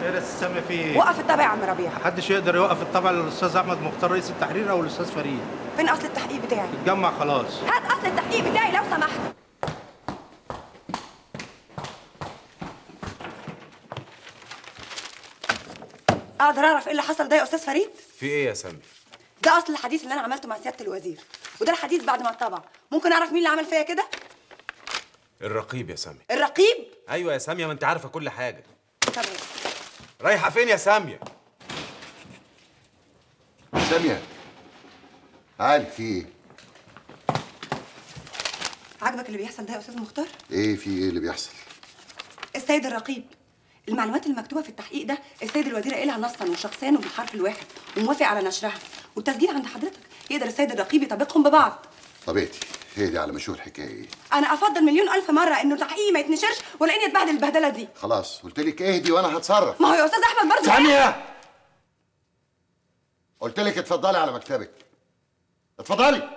خير يا استاذ سامي في ايه؟ وقف الطبع يا عم ربيع محدش يقدر يوقف الطبع للاستاذ احمد مختار رئيس التحرير او الاستاذ فريد فين اصل التحقيق بتاعي اتجمع خلاص هات اصل التحقيق بتاعي لو سمحت اقدر اعرف ايه اللي حصل ده يا استاذ فريد في ايه يا سامي ده اصل الحديث اللي انا عملته مع سياده الوزير وده الحديث بعد ما اتطبع ممكن اعرف مين اللي عمل فيا كده الرقيب يا سامي الرقيب ايوه يا ساميه ما انت عارفه كل حاجه تمام رايحه فين يا ساميه سامية تعالي في ايه؟ عاجبك اللي بيحصل ده يا استاذ مختار ايه في ايه اللي بيحصل؟ السيد الرقيب المعلومات المكتوبه في التحقيق ده السيد الوزير قايلها نصا وشخصيا وبالحرف الواحد وموافق على نشرها والتسجيل عند حضرتك يقدر السيد الرقيب يطبقهم ببعض طبيعتي هي دي على ما اشوف الحكايه ايه انا افضل مليون الف مره انه تحقيقي ما يتنشرش ولا اني اتبهدل البهدله دي خلاص قلت لك اهدي وانا هتصرف ما هو يا استاذ احمد برضه سامية قلت لك اتفضلي على مكتبك اتفضلي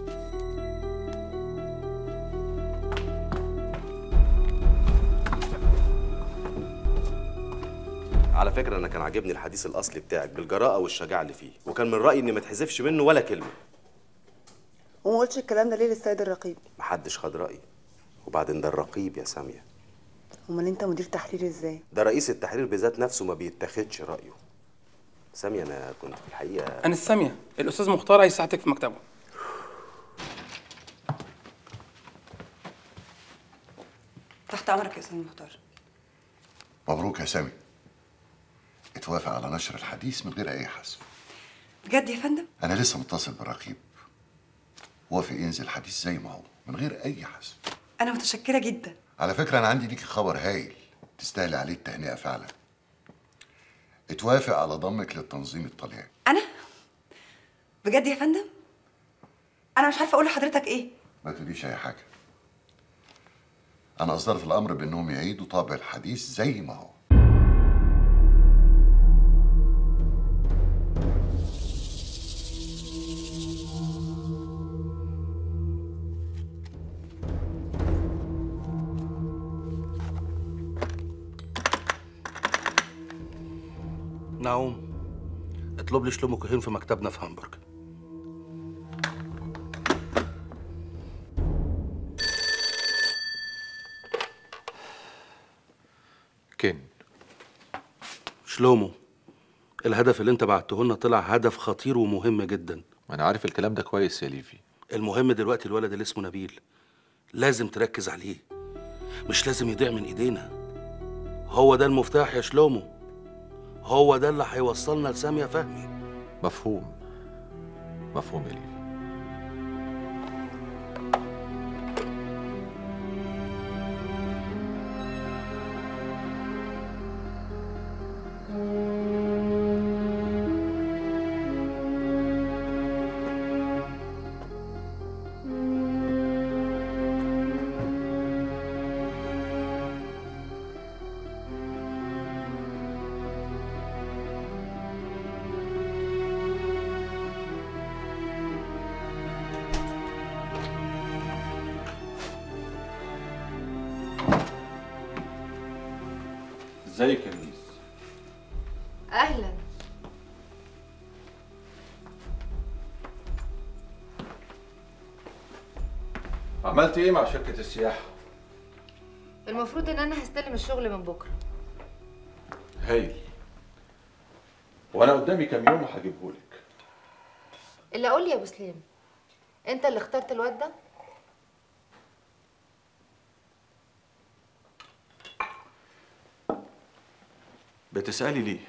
على فكره انا كان عاجبني الحديث الاصلي بتاعك بالجراءه والشجاعه اللي فيه وكان من رايي ان ما تحذفش منه ولا كلمه وما قلتش الكلام ده ليه للسيد الرقيب محدش خد رايي وبعدين ده الرقيب يا ساميه امال انت مدير تحرير ازاي ده رئيس التحرير بذات نفسه ما بيتاخدش رايه ساميه انا كنت في الحقيقه أنا السامية الأستاذ مختار عايز ساعتك في مكتبه تحت امرك يا استاذ مختار مبروك يا سامي اتوافق على نشر الحديث من غير اي حذف بجد يا فندم انا لسه متصل بالرقيب وافق ينزل الحديث زي ما هو من غير اي حذف انا متشكره جدا على فكره انا عندي ليكي خبر هايل تستاهلي عليه التهنئه فعلا اتوافق على ضمك للتنظيم الطليعي انا بجد يا فندم انا مش عارفه اقول لحضرتك ايه ما تقوليش اي حاجه انا اصدرت الامر بانهم يعيدوا طابع الحديث زي ما هو نعوم اطلب لي شلومو كوهين في مكتبنا في هامبورج كين شلومو الهدف اللي انت بعته لنا طلع هدف خطير ومهم جدا ما انا عارف الكلام ده كويس يا ليفي المهم دلوقتي الولد اللي اسمه نبيل لازم تركز عليه مش لازم يضيع من ايدينا هو ده المفتاح يا شلومو هو ده اللي هيوصلنا لسامية فهمي مفهوم مفهوم يا ليفي ازيك يا لويس اهلا عملت ايه مع شركة السياحة؟ المفروض ان انا هستلم الشغل من بكره هايل وانا قدامي كام يوم وهجيبهولك اللي اقول لي يا ابو سليم انت اللي اخترت الواد ده بتسألي ليه؟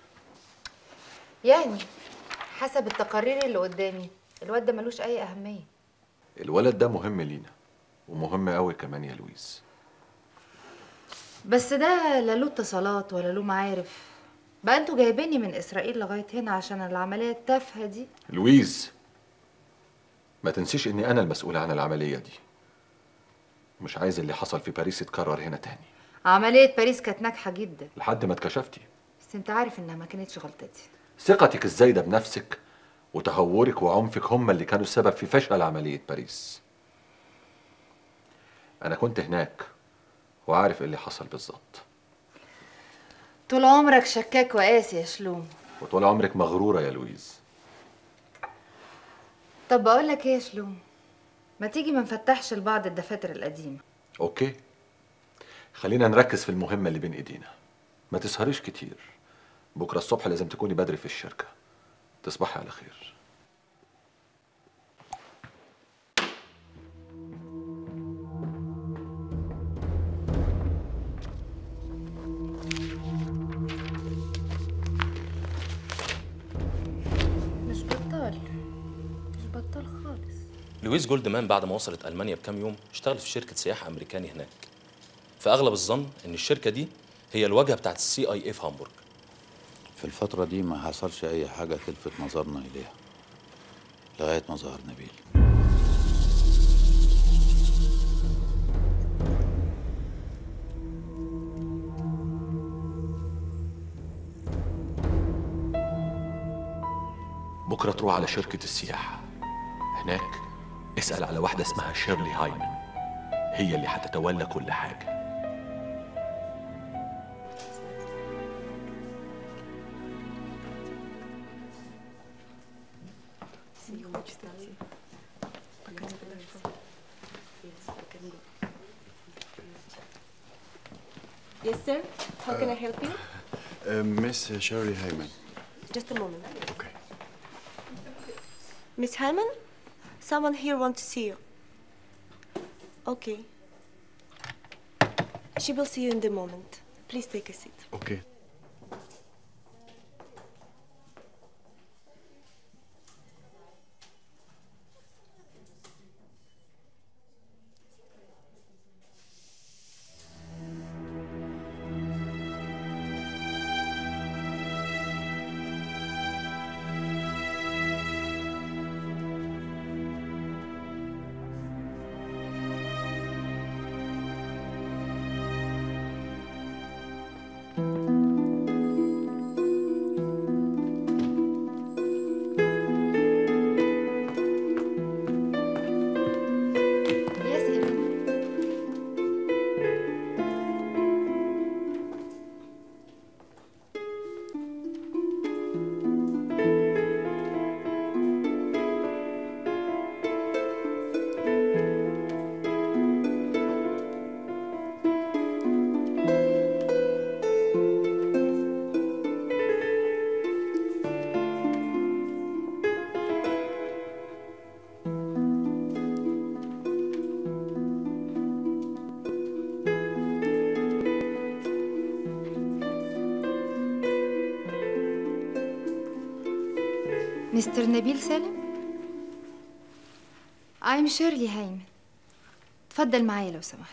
يعني حسب التقارير اللي قدامي الواد ده ملوش اي اهميه الولد ده مهم لينا ومهم قوي كمان يا لويس بس ده لا له اتصالات ولا له معارف بقى انتوا جايبيني من اسرائيل لغايه هنا عشان العمليه التافهه دي لويز ما تنسيش اني انا المسؤول عن العمليه دي مش عايز اللي حصل في باريس يتكرر هنا تاني عمليه باريس كانت ناجحه جدا لحد ما اتكشفتي بس انت عارف انها ما كانتش غلطتي ثقتك الزايده بنفسك وتهورك وعنفك هم اللي كانوا السبب في فشل عمليه باريس انا كنت هناك وعارف ايه اللي حصل بالظبط طول عمرك شكاك وقاسي يا شلوم وطول عمرك مغروره يا لويز طب بقول لك ايه يا شلوم ما تيجي ما نفتحش لبعض الدفاتر القديمه اوكي خلينا نركز في المهمه اللي بين ايدينا ما تسهريش كتير بكره الصبح لازم تكوني بدري في الشركه تصبحي على خير مش بطال مش بطال خالص لويس جولدمان بعد ما وصلت المانيا بكام يوم اشتغلت في شركه سياحه امريكاني هناك فاغلب الظن ان الشركه دي هي الواجهه بتاعت السي اي اي في هامبورج في الفترة دي ما حصلش أي حاجة تلفت نظرنا إليها لغاية ما ظهر نبيل بكرة تروح على شركة السياحة هناك اسأل على واحدة اسمها شيرلي هايمن هي اللي هتتولى كل حاجة Yes, sir. How can I help you? Uh, Miss Shirley Hyman. Just a moment. Okay. Miss Hyman, someone here wants to see you. Okay. She will see you in the moment. Please take a seat. Okay. يا سيدي مستر نبيل سالم I'm شيرلي هايمن اتفضل معايا لو سمحت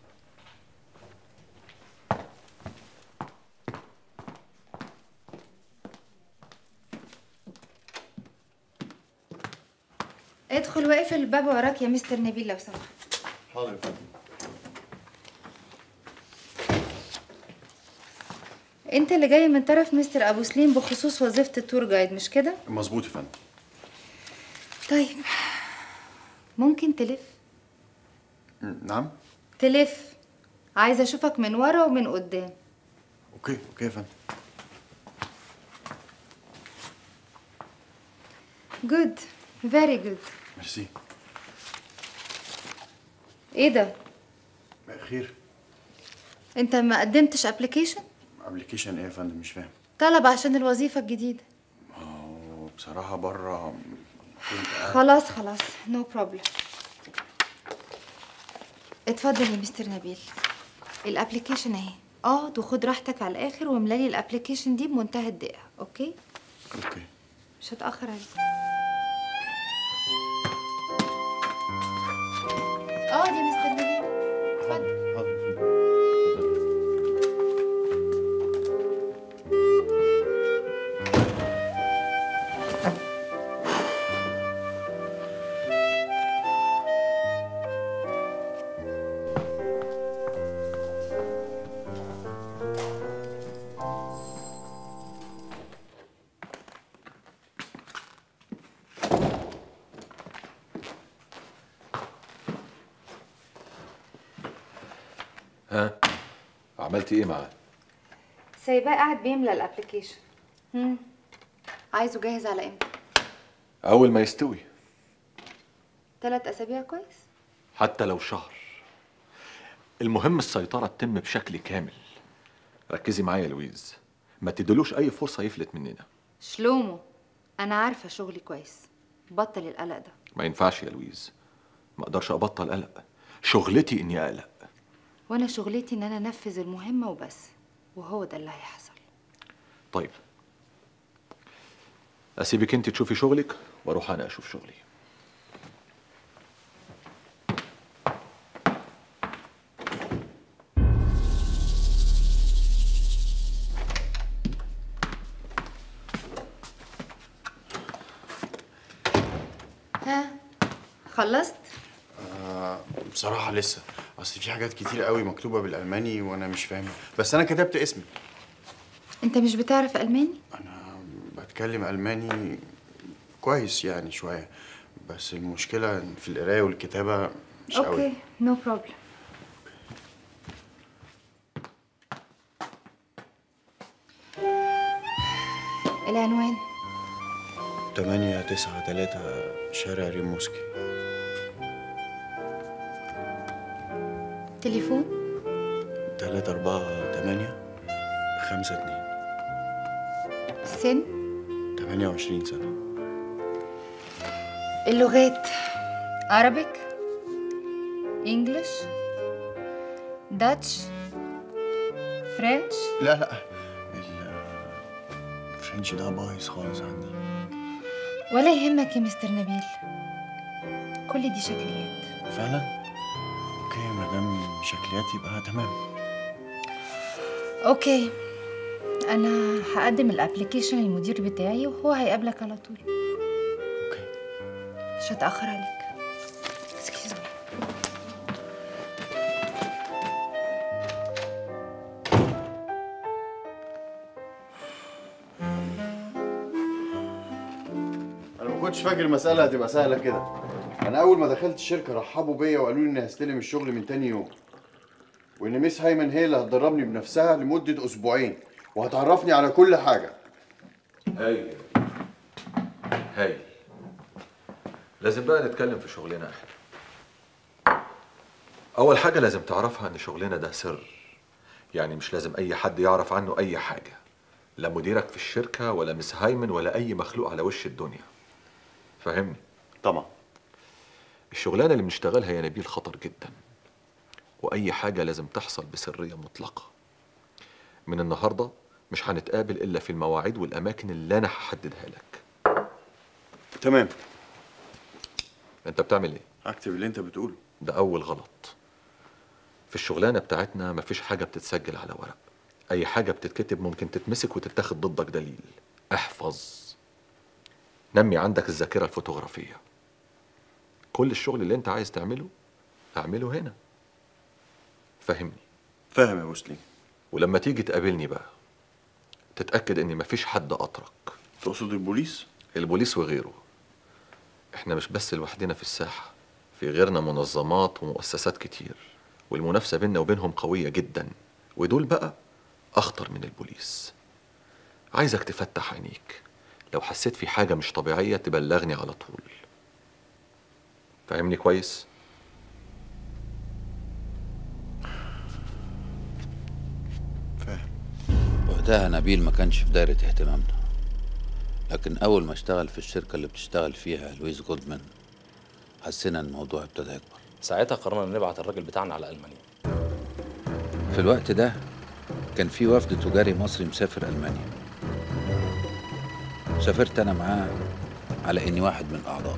ادخل واقفل الباب وراك يا مستر نبيل لو سمحت حاضر يا فندم انت اللي جاي من طرف مستر ابو سليم بخصوص وظيفه التور جايد مش كده مظبوط يا فندم طيب ممكن تلف م، نعم تلف عايزه اشوفك من ورا ومن قدام اوكي اوكي يا فندم جود فيري جود ميرسي ايه ده خير انت ما قدمتش ابلكيشن ابلكيشن ايه يا فندم مش فاهم طلب عشان الوظيفه الجديده بصراحة بره كنت قاعد- خلاص خلاص نو بروبلم اتفضل يا مستر نبيل الابلكيشن اهي اقعد وخد راحتك على الاخر واملالي الابلكيشن دي بمنتهى الدقه اوكي اوكي مش هتاخر عليك اقعد يا مستر نبيل اتفضل ها عملتي ايه معاه سايباه قاعد بيملى الابلكيشن هم عايزه جاهز على امتى اول ما يستوي ثلاث اسابيع كويس حتى لو شهر المهم السيطرة تتم بشكل كامل ركزي معايا يا لويز ما تدلوش أي فرصة يفلت مننا شلومو انا عارفه شغلي كويس بطل القلق ده ما ينفعش يا لويز ما أقدرش أبطل قلق شغلتي إني أقلق وانا شغلتي ان انا انفذ المهمه وبس وهو ده اللي هيحصل طيب أسيبك أنت تشوفي شغلك وأروح أنا أشوف شغلي ها خلصت آه بصراحة لسه أصل في حاجات كتير قوي مكتوبة بالألماني وأنا مش فاهمها بس أنا كتبت اسمي انت مش بتعرف الماني بتكلم ألماني كويس يعني شوية بس المشكلة إن في القراية والكتابة مش قوي اوكي نو بروبلم العنوان تمانية تسعة تلاتة شارع ريموسكي تليفون تلاتة أربعة تمانية خمسة اتنين سن تمانية وعشرين سنة اللغات عربيك انجلش داتش فرنش لا لا الفرنش ده بايظ خالص عندي ولا يهمك يا مستر نبيل كل دي شكليات فعلا اوكي ما دام شكليات يبقى تمام اوكي انا هقدم الابلكيشن للمدير بتاعي وهو هيقابلك على طول اوكي مش هتاخر عليك Excuse me. انا ما كنتش فاكر المساله هتبقى سهله كده انا اول ما دخلت الشركه رحبوا بيا وقالوا لي اني هستلم الشغل من تاني يوم وان ميس هايمن هي اللي هتدربني بنفسها لمده اسبوعين وهتعرفني على كل حاجه هايل هايل لازم بقى نتكلم في شغلنا احنا اول حاجه لازم تعرفها ان شغلنا ده سر يعني مش لازم اي حد يعرف عنه اي حاجه لا مديرك في الشركه ولا مس هايمن ولا اي مخلوق على وش الدنيا فاهمني طبعا الشغلانه اللي بنشتغلها يا نبيل خطر جدا واي حاجه لازم تحصل بسريه مطلقه من النهارده مش هنتقابل الا في المواعيد والاماكن اللي انا هحددها لك تمام انت بتعمل ايه اكتب اللي انت بتقوله ده اول غلط في الشغلانه بتاعتنا مفيش حاجه بتتسجل على ورق اي حاجه بتتكتب ممكن تتمسك وتتاخد ضدك دليل احفظ نمي عندك الذاكره الفوتوغرافيه كل الشغل اللي انت عايز تعمله اعمله هنا فهمني فاهم يا مسلم ولما تيجي تقابلني بقى تتاكد ان مفيش حد اطرق تقصد البوليس البوليس وغيره احنا مش بس لوحدنا في الساحه في غيرنا منظمات ومؤسسات كتير والمنافسه بيننا وبينهم قويه جدا ودول بقى اخطر من البوليس عايزك تفتح عينيك لو حسيت في حاجه مش طبيعيه تبلغني على طول فاهمني كويس وقتها نبيل ما كانش في دايرة اهتمامنا لكن أول ما اشتغل في الشركة اللي بتشتغل فيها لويس جودمان حسينا إن الموضوع ابتدى يكبر ساعتها قررنا نبعت الراجل بتاعنا على المانيا في الوقت ده كان في وفد تجاري مصري مسافر ألمانيا سافرت أنا معاه على إني واحد من أعضائه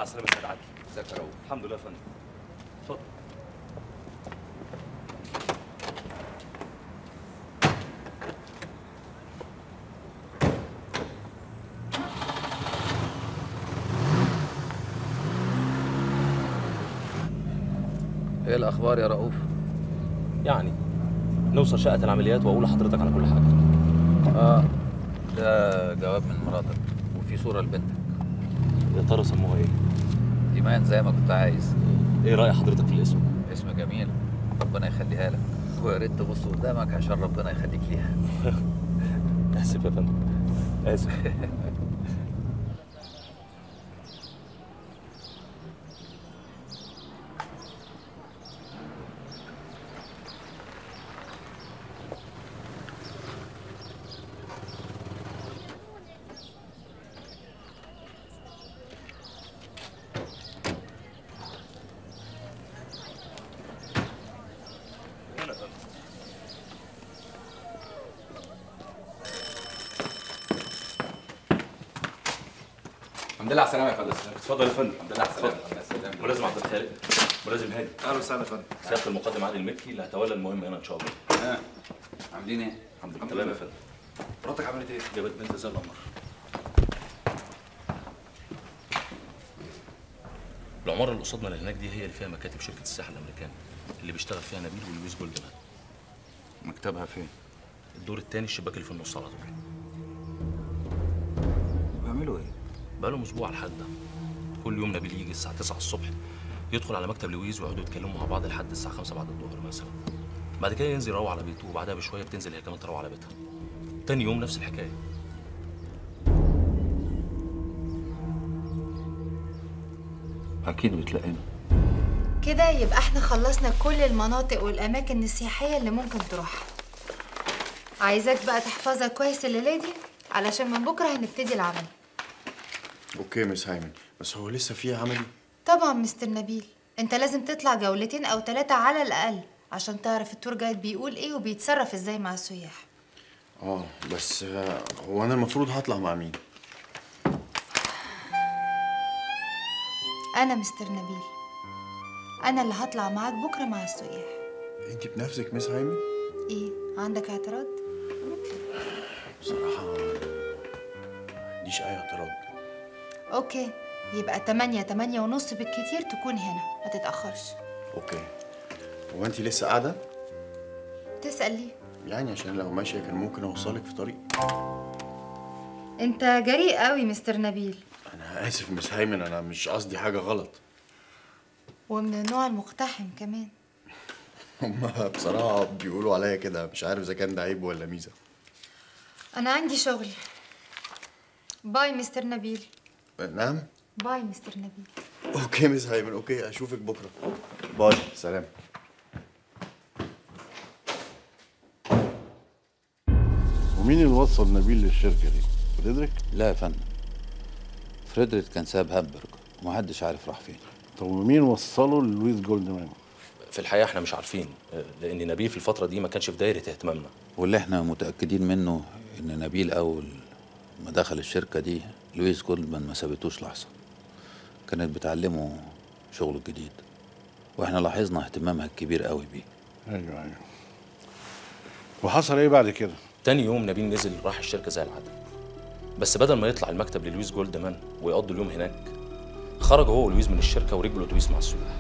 على السلامه يا سيد عادل ازيك يا رؤوف الحمد لله يا فندم اتفضل ايه الاخبار يا رؤوف يعني نوصل شقه العمليات واقول لحضرتك على كل حاجه اه ده جواب من مراتك وفي صوره لبنتك يا ترى سموها ايه ايمان زي ما كنت عايز ايه راي حضرتك في الاسم اسم جميل ربنا يخليها لك ويا ريت تبص قدامك عشان ربنا يخليك ليها اسف يا فندم اسف الحمد لله على السلامة يا فندم اتفضل يا فندم الحمد لله على السلامة اتفضل. يا سلام. ملازم عبد الخالق ملازم هادي اهلا وسهلا يا فندم سياده المقدم عادل مكي اللي هتولى المهم هنا ان شاء الله ها عاملين ايه؟ الحمد لله تمام يا فندم مراتك عملت ايه؟ جابت بنت زي القمر العمارة اللي قصادنا اللي هناك دي هي اللي فيها مكاتب شركة السياحة الأمريكاني اللي بيشتغل فيها نبيل ولويس جولدمان مكتبها فين؟ الدور التاني الشباك اللي في النص على طول بيعملوا ايه؟ بقالهم أسبوع على الحال ده كل يوم نبيل يجي الساعة 9 الصبح يدخل على مكتب لويس ويقعدوا يتكلموا مع بعض لحد الساعة 5 بعد الظهر مثلا بعد كده ينزل يروح على بيته وبعدها بشوية بتنزل هي كمان تروح على بيتها تاني يوم نفس الحكاية اكيد بتلاقينا كده يبقى احنا خلصنا كل المناطق والاماكن السياحيه اللي ممكن تروحها عايزاك بقى تحفظها كويس الليله دي علشان من بكره هنبتدي العمل اوكي مس هايمن بس هو لسه في عملي طبعا مستر نبيل انت لازم تطلع جولتين او ثلاثه على الاقل عشان تعرف التور جايد بيقول ايه وبيتصرف ازاي مع السياح اه بس آه، هو انا المفروض هطلع مع مين انا مستر نبيل انا اللي هطلع معاك بكره مع السياح انت بنفسك مس هايمن ايه عندك اعتراض بصراحه ما عنديش اي اعتراض اوكي يبقى تمانية تمانية ونص بالكتير تكون هنا ما تتأخرش اوكي هو انت لسه قاعده تسأل ليه يعني عشان لو ماشيه كان ممكن اوصلك في طريق انت جريء قوي مستر نبيل انا اسف مس هايمن انا مش قصدي حاجه غلط ومن النوع المقتحم كمان هما بصراحه بيقولوا عليا كده مش عارف اذا كان ده عيب ولا ميزه انا عندي شغل باي مستر نبيل نعم باي مستر نبيل اوكي مس هايمن اوكي اشوفك بكره باي سلام ومين اللي وصل نبيل للشركة دي؟ فريدريك؟ لا يا فندم فريدريك كان ساب هامبورغ ومحدش عارف راح فين طب ومين وصله للويس جولدمان؟ في الحقيقة احنا مش عارفين آه، لأن نبيل في الفترة دي ما كانش في دايرة اهتمامنا واللي احنا متأكدين منه إن نبيل أول ما دخل الشركة دي لويس جولدمان ما سابتوش لحظة كانت بتعلمه شغله الجديد واحنا لاحظنا اهتمامها الكبير قوي بيه ايوه ايوه وحصل ايه بعد كده؟ تاني يوم نبيل نزل راح الشركة زي العادة بس بدل ما يطلع المكتب للويس جولدمان ويقضوا اليوم هناك خرج هو ولويس من الشركة وركبوا الأتوبيس مع السياح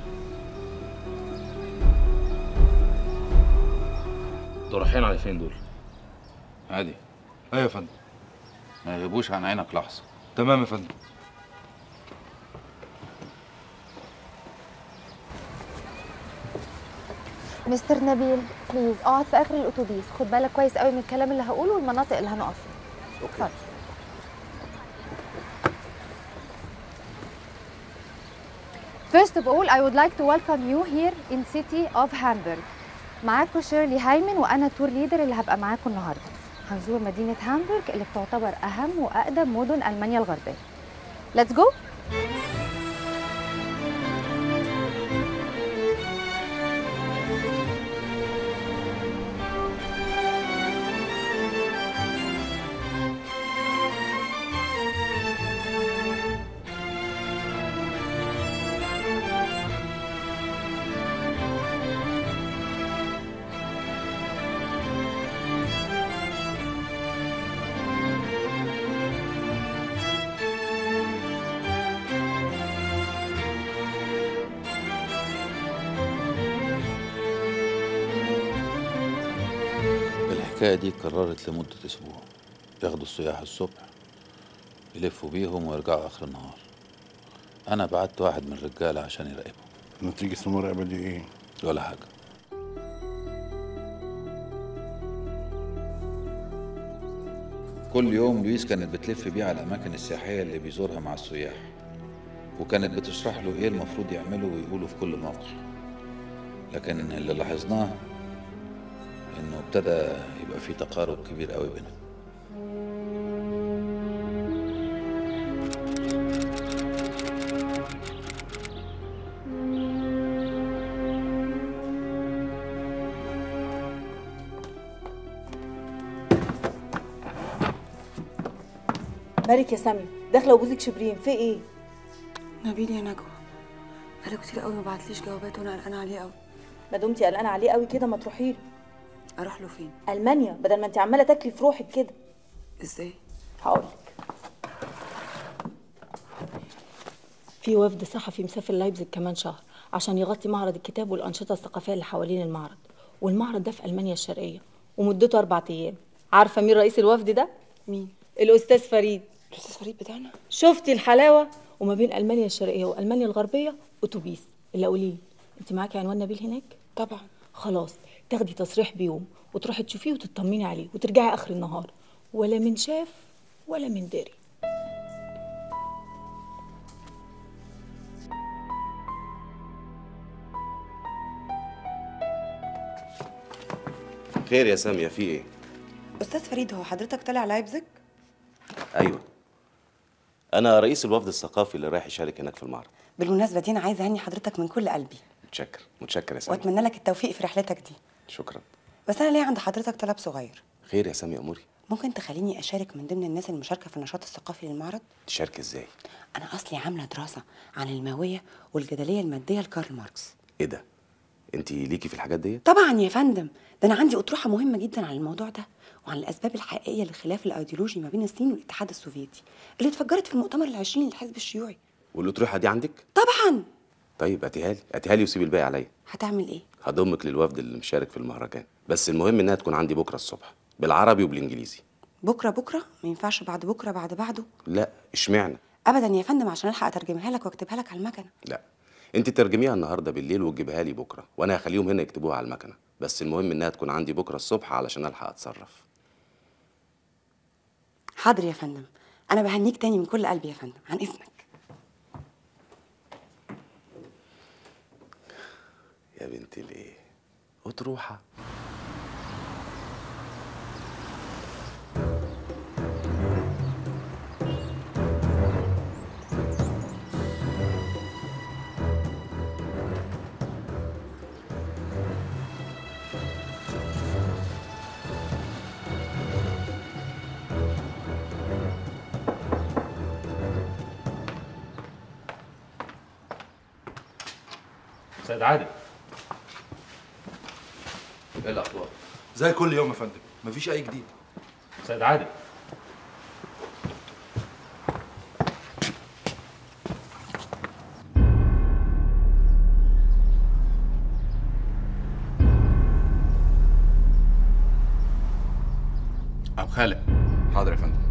دول رايحين على فين دول؟ عادي ايوه يا فندم ما يغيبوش عن عينك لحظة تمام يا فندم مستر نبيل بليز اقعد في اخر الاتوبيس خد بالك كويس قوي من الكلام اللي هقوله والمناطق اللي هنقف فيها اتفضل First of all, I would like to welcome you here in city of Hamburg. معاكم شيرلي هايمن وانا تور ليدر اللي هبقى معاكم النهارده. هنزور مدينة هامبورغ اللي بتعتبر أهم وأقدم مدن ألمانيا الغربية. Let's go! الحكاية دي اتكررت لمدة أسبوع ياخدوا السياح الصبح يلفوا بيهم ويرجعوا آخر النهار أنا بعت واحد من الرجالة عشان يراقبهم نتيجة المراقبة دي إيه؟ ولا حاجة كل يوم لويس كانت بتلف بيه على الأماكن السياحية اللي بيزورها مع السياح وكانت بتشرح له إيه المفروض يعمله ويقوله في كل موقف لكن اللي لاحظناه إنه ابتدى يبقى في تقارب كبير قوي بينهم مالك يا سامي داخله وجوزك شبرين في ايه نبيل يا نجوى بقاله كتير قوي ما بعتليش جوابات وانا قلقانه عليه قوي ما دمتي قلقانه عليه قوي كده ما تروحي له اروح له فين المانيا بدل ما انت عماله تاكلي في روحك كده ازاي هقولك في وفد صحفي مسافر لايبزيج كمان شهر عشان يغطي معرض الكتاب والأنشطة الثقافية اللي حوالين المعرض والمعرض ده في ألمانيا الشرقية ومدته أربع أيام عارفة مين رئيس الوفد ده؟ مين؟ الأستاذ فريد الأستاذ فريد بتاعنا شفتي الحلاوة وما بين ألمانيا الشرقية وألمانيا الغربية أتوبيس اللي قوليلي أنت معاكي عنوان نبيل هناك؟ طبعا خلاص تاخدي تصريح بيوم وتروحي تشوفيه وتطمني عليه وترجعي آخر النهار ولا من شاف ولا من داري خير يا سامية في ايه؟ استاذ فريد هو حضرتك طالع لايبزيج ايوه انا رئيس الوفد الثقافي اللي رايح يشارك هناك في المعرض بالمناسبه دي انا عايزه اهني حضرتك من كل قلبي متشكر متشكر يا سامية واتمنى لك التوفيق في رحلتك دي شكرا بس انا ليه عند حضرتك طلب صغير خير يا سامية اموري ممكن تخليني اشارك من ضمن الناس المشاركه في النشاط الثقافي للمعرض تشارك ازاي؟ انا اصلي عامله دراسه عن الماويه والجدليه الماديه لكارل ماركس ايه ده؟ انت ليكي في الحاجات دي؟ طبعا يا فندم ده انا عندي اطروحه مهمه جدا عن الموضوع ده وعن الاسباب الحقيقيه للخلاف الايديولوجي ما بين الصين والاتحاد السوفيتي اللي اتفجرت في المؤتمر العشرين للحزب الشيوعي والاطروحة دي عندك؟ طبعا طيب هاتيها لي هاتيها لي وسيب الباقي عليا هتعمل ايه هضمك للوفد اللي مشارك في المهرجان بس المهم انها تكون عندي بكره الصبح بالعربي وبالانجليزي بكره بكره ما ينفعش بعد بكره بعد بعده لا اشمعنى ابدا يا فندم عشان الحق اترجمها لك واكتبها لك على المكنه لا انت ترجميها النهارده بالليل وتجيبها لي بكره وانا هخليهم هنا يكتبوها على المكنه بس المهم انها تكون عندي بكره الصبح علشان الحق اتصرف حاضر يا فندم انا بهنيك تاني من كل قلبي يا فندم عن اذنك يا بنت الايه اطروحه سيد عادل ايه الاخبار زي كل يوم يا فندم مفيش اي جديد سيد عادل عم خالق حاضر يا فندم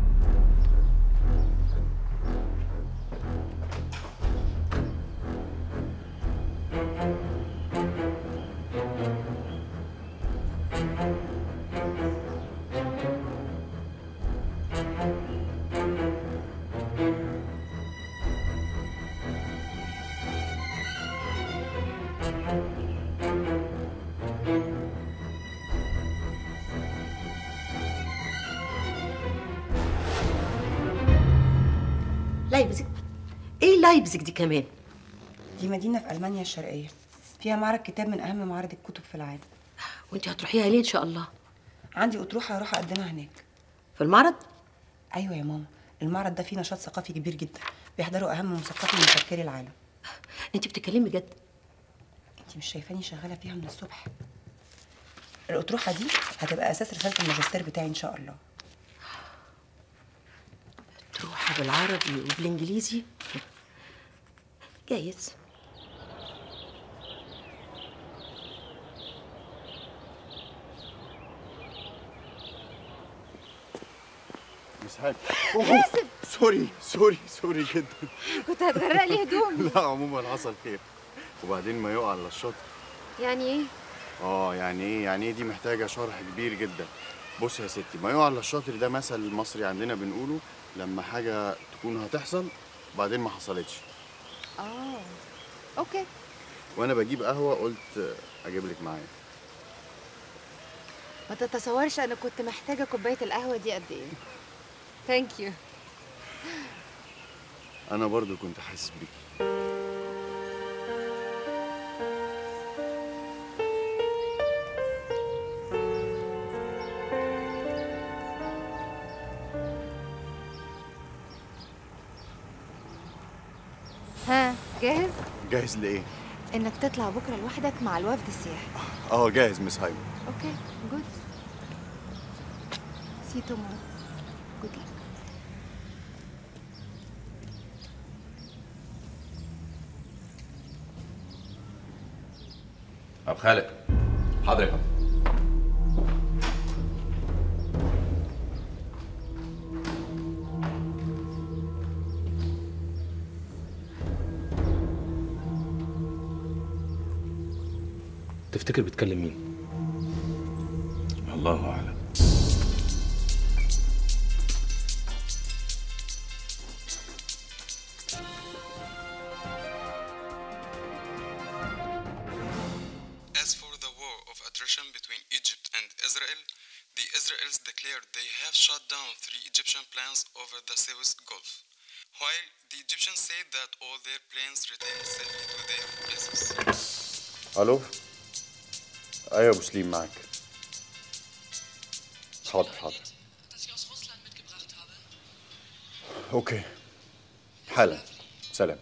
لايبزيج ايه لايبزيج دي كمان دي مدينه في المانيا الشرقيه فيها معرض كتاب من اهم معارض الكتب في العالم وانت هتروحيها ليه ان شاء الله عندي اطروحه هروح اقدمها هناك في المعرض ايوه يا ماما المعرض ده فيه نشاط ثقافي كبير جدا بيحضروا اهم مثقفين من مفكري العالم انت بتتكلمي بجد انت مش شايفاني شغاله فيها من الصبح الاطروحه دي هتبقى اساس رساله الماجستير بتاعي ان شاء الله تروحها بالعربي وبالانجليزي جايز مس هاني حاسب سوري سوري سوري جدا كنت هتغرق لي هدومي لا عموما حصل خير وبعدين ما يقع الا الشاطر يعني ايه اه يعني ايه يعني ايه دي محتاجه شرح كبير جدا بص يا ستي ما يقع الا الشاطر ده مثل مصري عندنا بنقوله لما حاجه تكون هتحصل بعدين ما حصلتش اه اوكي وانا بجيب قهوه قلت اجيب لك معايا ما تتصورش انا كنت محتاجه كوبايه القهوه دي قد ايه ثانك يو انا برضو كنت حاسس بيكي ها جاهز جاهز لايه انك تطلع بكره لوحدك مع الوفد السياحي اه جاهز مس هايمن اوكي جود سي تومورو جود لك ابو خالد حاضر يا فندم تفتكر بيتكلم مين الله اعلم As for the war of attrition between Egypt and Israel, the Israelis declared they have shot down three Egyptian planes over the Suez Gulf, while the Egyptians said that all their planes returned safely to their bases. الو ايوه ابو سليم معاك حاضر حاضر اوكي حالا سلام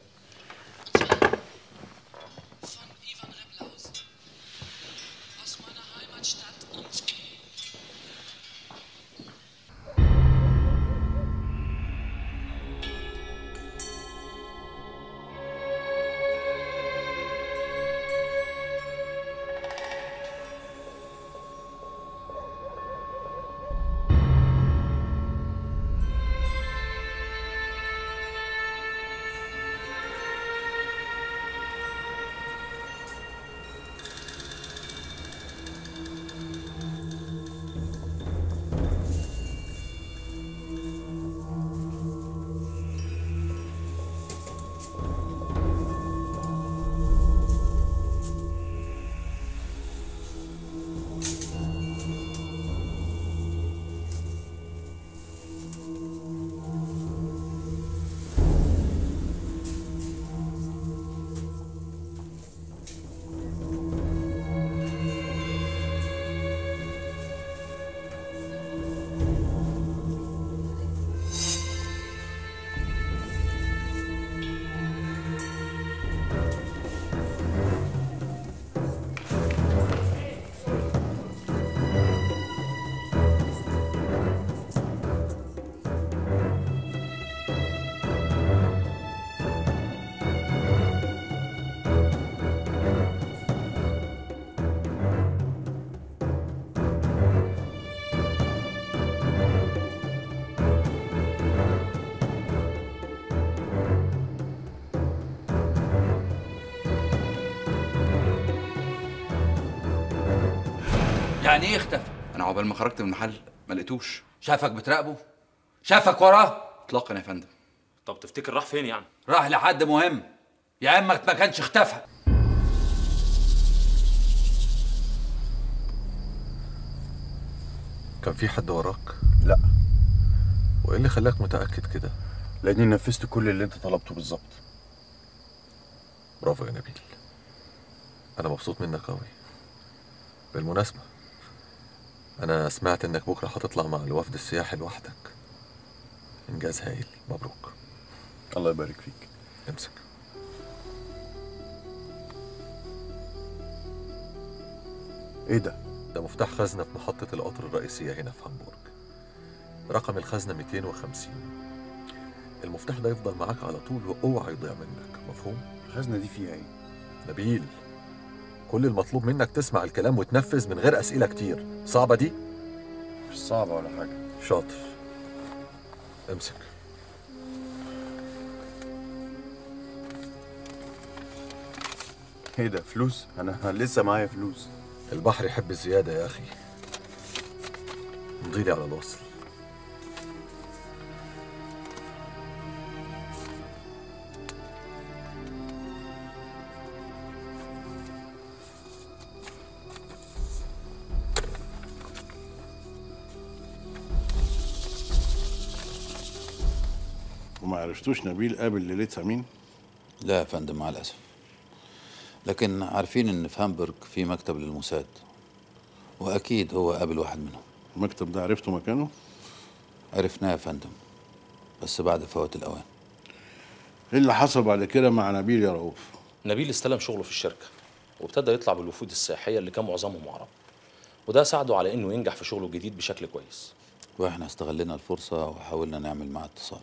يعني ايه اختفى؟ انا عقبال ما خرجت من المحل ما لقيتوش شافك بتراقبه؟ شافك وراه؟ اطلاقا يا فندم طب تفتكر راح فين يعني راح لحد مهم يا اما ما كانش اختفى كان في حد وراك؟ لا وايه اللي خلاك متأكد كده؟ لاني نفذت كل اللي انت طلبته بالظبط برافو يا نبيل انا مبسوط منك قوي بالمناسبة انا سمعت انك بكرة هتطلع مع الوفد السياحي لوحدك انجاز هايل مبروك الله يبارك فيك امسك ايه ده ده مفتاح خزنة في محطة القطر الرئيسية هنا في هامبورج رقم الخزنة 250 المفتاح ده يفضل معاك على طول واوعى يضيع منك مفهوم؟ الخزنة دي فيها ايه؟ نبيل كل المطلوب منك تسمع الكلام وتنفذ من غير أسئلة كتير صعبة دي؟ مش صعبة ولا حاجة شاطر امسك ايه ده فلوس انا لسه معايا فلوس البحر يحب الزيادة يا أخي امضيلي على الوصل وما عرفتوش نبيل قابل ليلتها مين؟ لا يا فندم مع الأسف لكن عارفين إن في هامبورغ في مكتب للموساد وأكيد هو قابل واحد منهم المكتب ده عرفتوا مكانه؟ عرفناه يا فندم بس بعد فوات الأوان ايه اللي حصل بعد كده مع نبيل يا رؤوف؟ نبيل استلم شغله في الشركة وابتدى يطلع بالوفود السياحية اللي كان معظمهم عرب وده ساعده على انه ينجح في شغله الجديد بشكل كويس واحنا استغلنا الفرصة وحاولنا نعمل معاه اتصال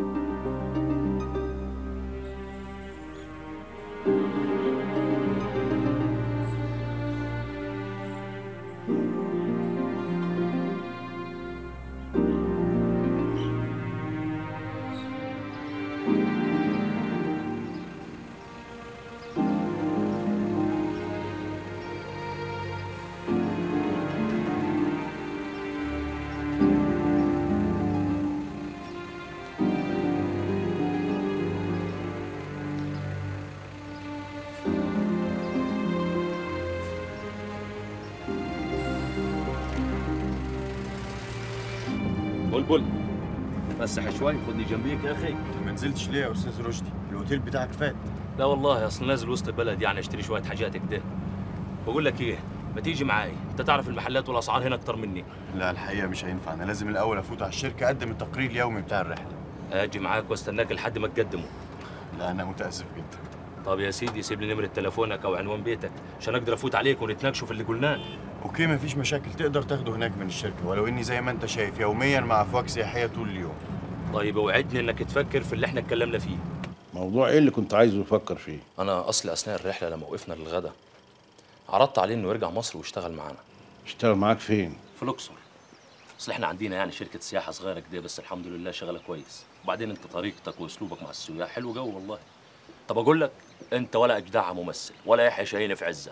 بلبل مسح شوي خدني جنبيك يا اخي ما نزلتش ليه يا استاذ رشدي الاوتيل بتاعك فات لا والله اصل نازل وسط البلد يعني اشتري شويه حاجات كده بقول لك ايه ما تيجي معاي انت تعرف المحلات والاسعار هنا اكتر مني لا الحقيقه مش هينفع انا لازم الاول افوت على الشركه اقدم التقرير اليومي بتاع الرحله اجي معاك واستناك لحد ما تقدمه لا انا متاسف جدا طب يا سيدي سيب لي نمره تليفونك او عنوان بيتك عشان اقدر افوت عليك ونتناقشوا في اللي قلناه اوكي مفيش مشاكل تقدر تاخده هناك من الشركه ولو اني زي ما انت شايف يوميا مع افواج سياحيه طول اليوم طيب اوعدني انك تفكر في اللي احنا اتكلمنا فيه موضوع ايه اللي كنت عايزه يفكر فيه؟ انا اصل اثناء الرحله لما وقفنا للغدا عرضت عليه انه يرجع مصر ويشتغل معانا اشتغل معاك فين؟ في الاقصر اصل احنا عندنا يعني شركه سياحه صغيره كده بس الحمد لله شغاله كويس وبعدين انت طريقتك واسلوبك مع السياح حلو جو والله طب اقول لك انت ولا اجدع ممثل ولا يحيى شاهين في عزه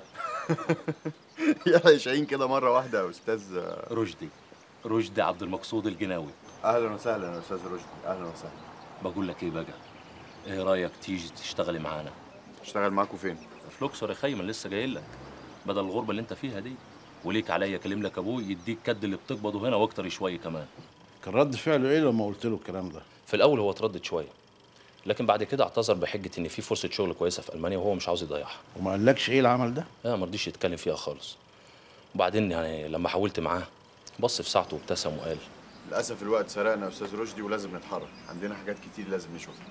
يا شاهين كده مره واحده يا استاذ رشدي رشدي عبد المقصود الجناوي اهلا وسهلا يا استاذ رشدي اهلا وسهلا بقول لك ايه بقى ايه رايك تيجي تشتغلي معانا اشتغل معاكم فين في الاقصر يا خيمن لسه جاي لك بدل الغربه اللي انت فيها دي وليك عليا كلم لك ابوي يديك كد اللي بتقبضه هنا واكتر شويه كمان كان رد فعله ايه لما قلت له الكلام ده؟ في الاول هو اتردد شويه لكن بعد كده اعتذر بحجه ان في فرصه شغل كويسه في المانيا وهو مش عاوز يضيعها وما قالكش ايه العمل ده؟ لا ما رضيش يتكلم فيها خالص وبعدين يعني لما حاولت معاه بص في ساعته وابتسم وقال للاسف الوقت سرقنا يا استاذ رشدي ولازم نتحرك عندنا حاجات كتير لازم نشوفها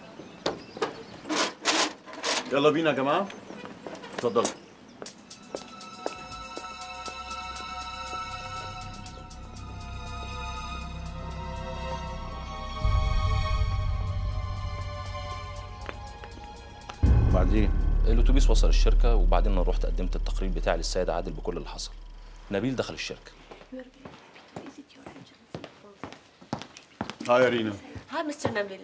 يلا بينا يا جماعه اتفضلوا وبعدين الاتوبيس وصل الشركه وبعدين انا رحت قدمت التقرير بتاعي للسيد عادل بكل اللي حصل نبيل دخل الشركه هاي يا رينا Hi, Mr. Nabil.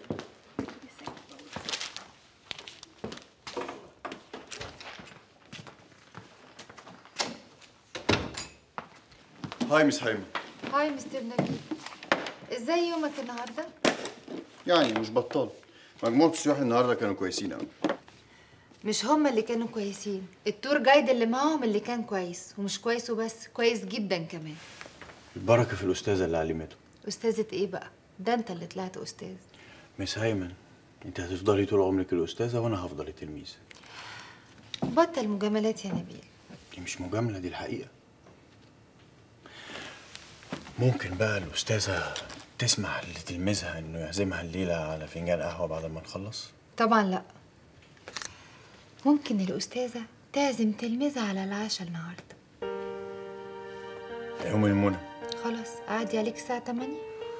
هاي مس هايمن هاي مستر نبيل ازاي يومك النهارده يعني مش بطال مجموعه السياح النهارده كانوا كويسين قوي مش هما اللي كانوا كويسين التور جايد اللي معاهم اللي كان كويس ومش كويس وبس كويس جدا كمان البركه في الاستاذه اللي علمته استاذة ايه بقى ده انت اللي طلعت استاذ مس هايمن انت هتفضلي طول عمرك الاستاذه وانا هفضل التلميذ بطل مجاملات يا نبيل دي مش مجامله دي الحقيقه ممكن بقى الاستاذه تسمح لتلميذها انه يعزمها الليله على فنجان قهوه بعد ما نخلص طبعا لا ممكن الأستاذة تعزم تلميذها على العشاء النهاردة يوم المنى خلاص أعدي عليك الساعة 8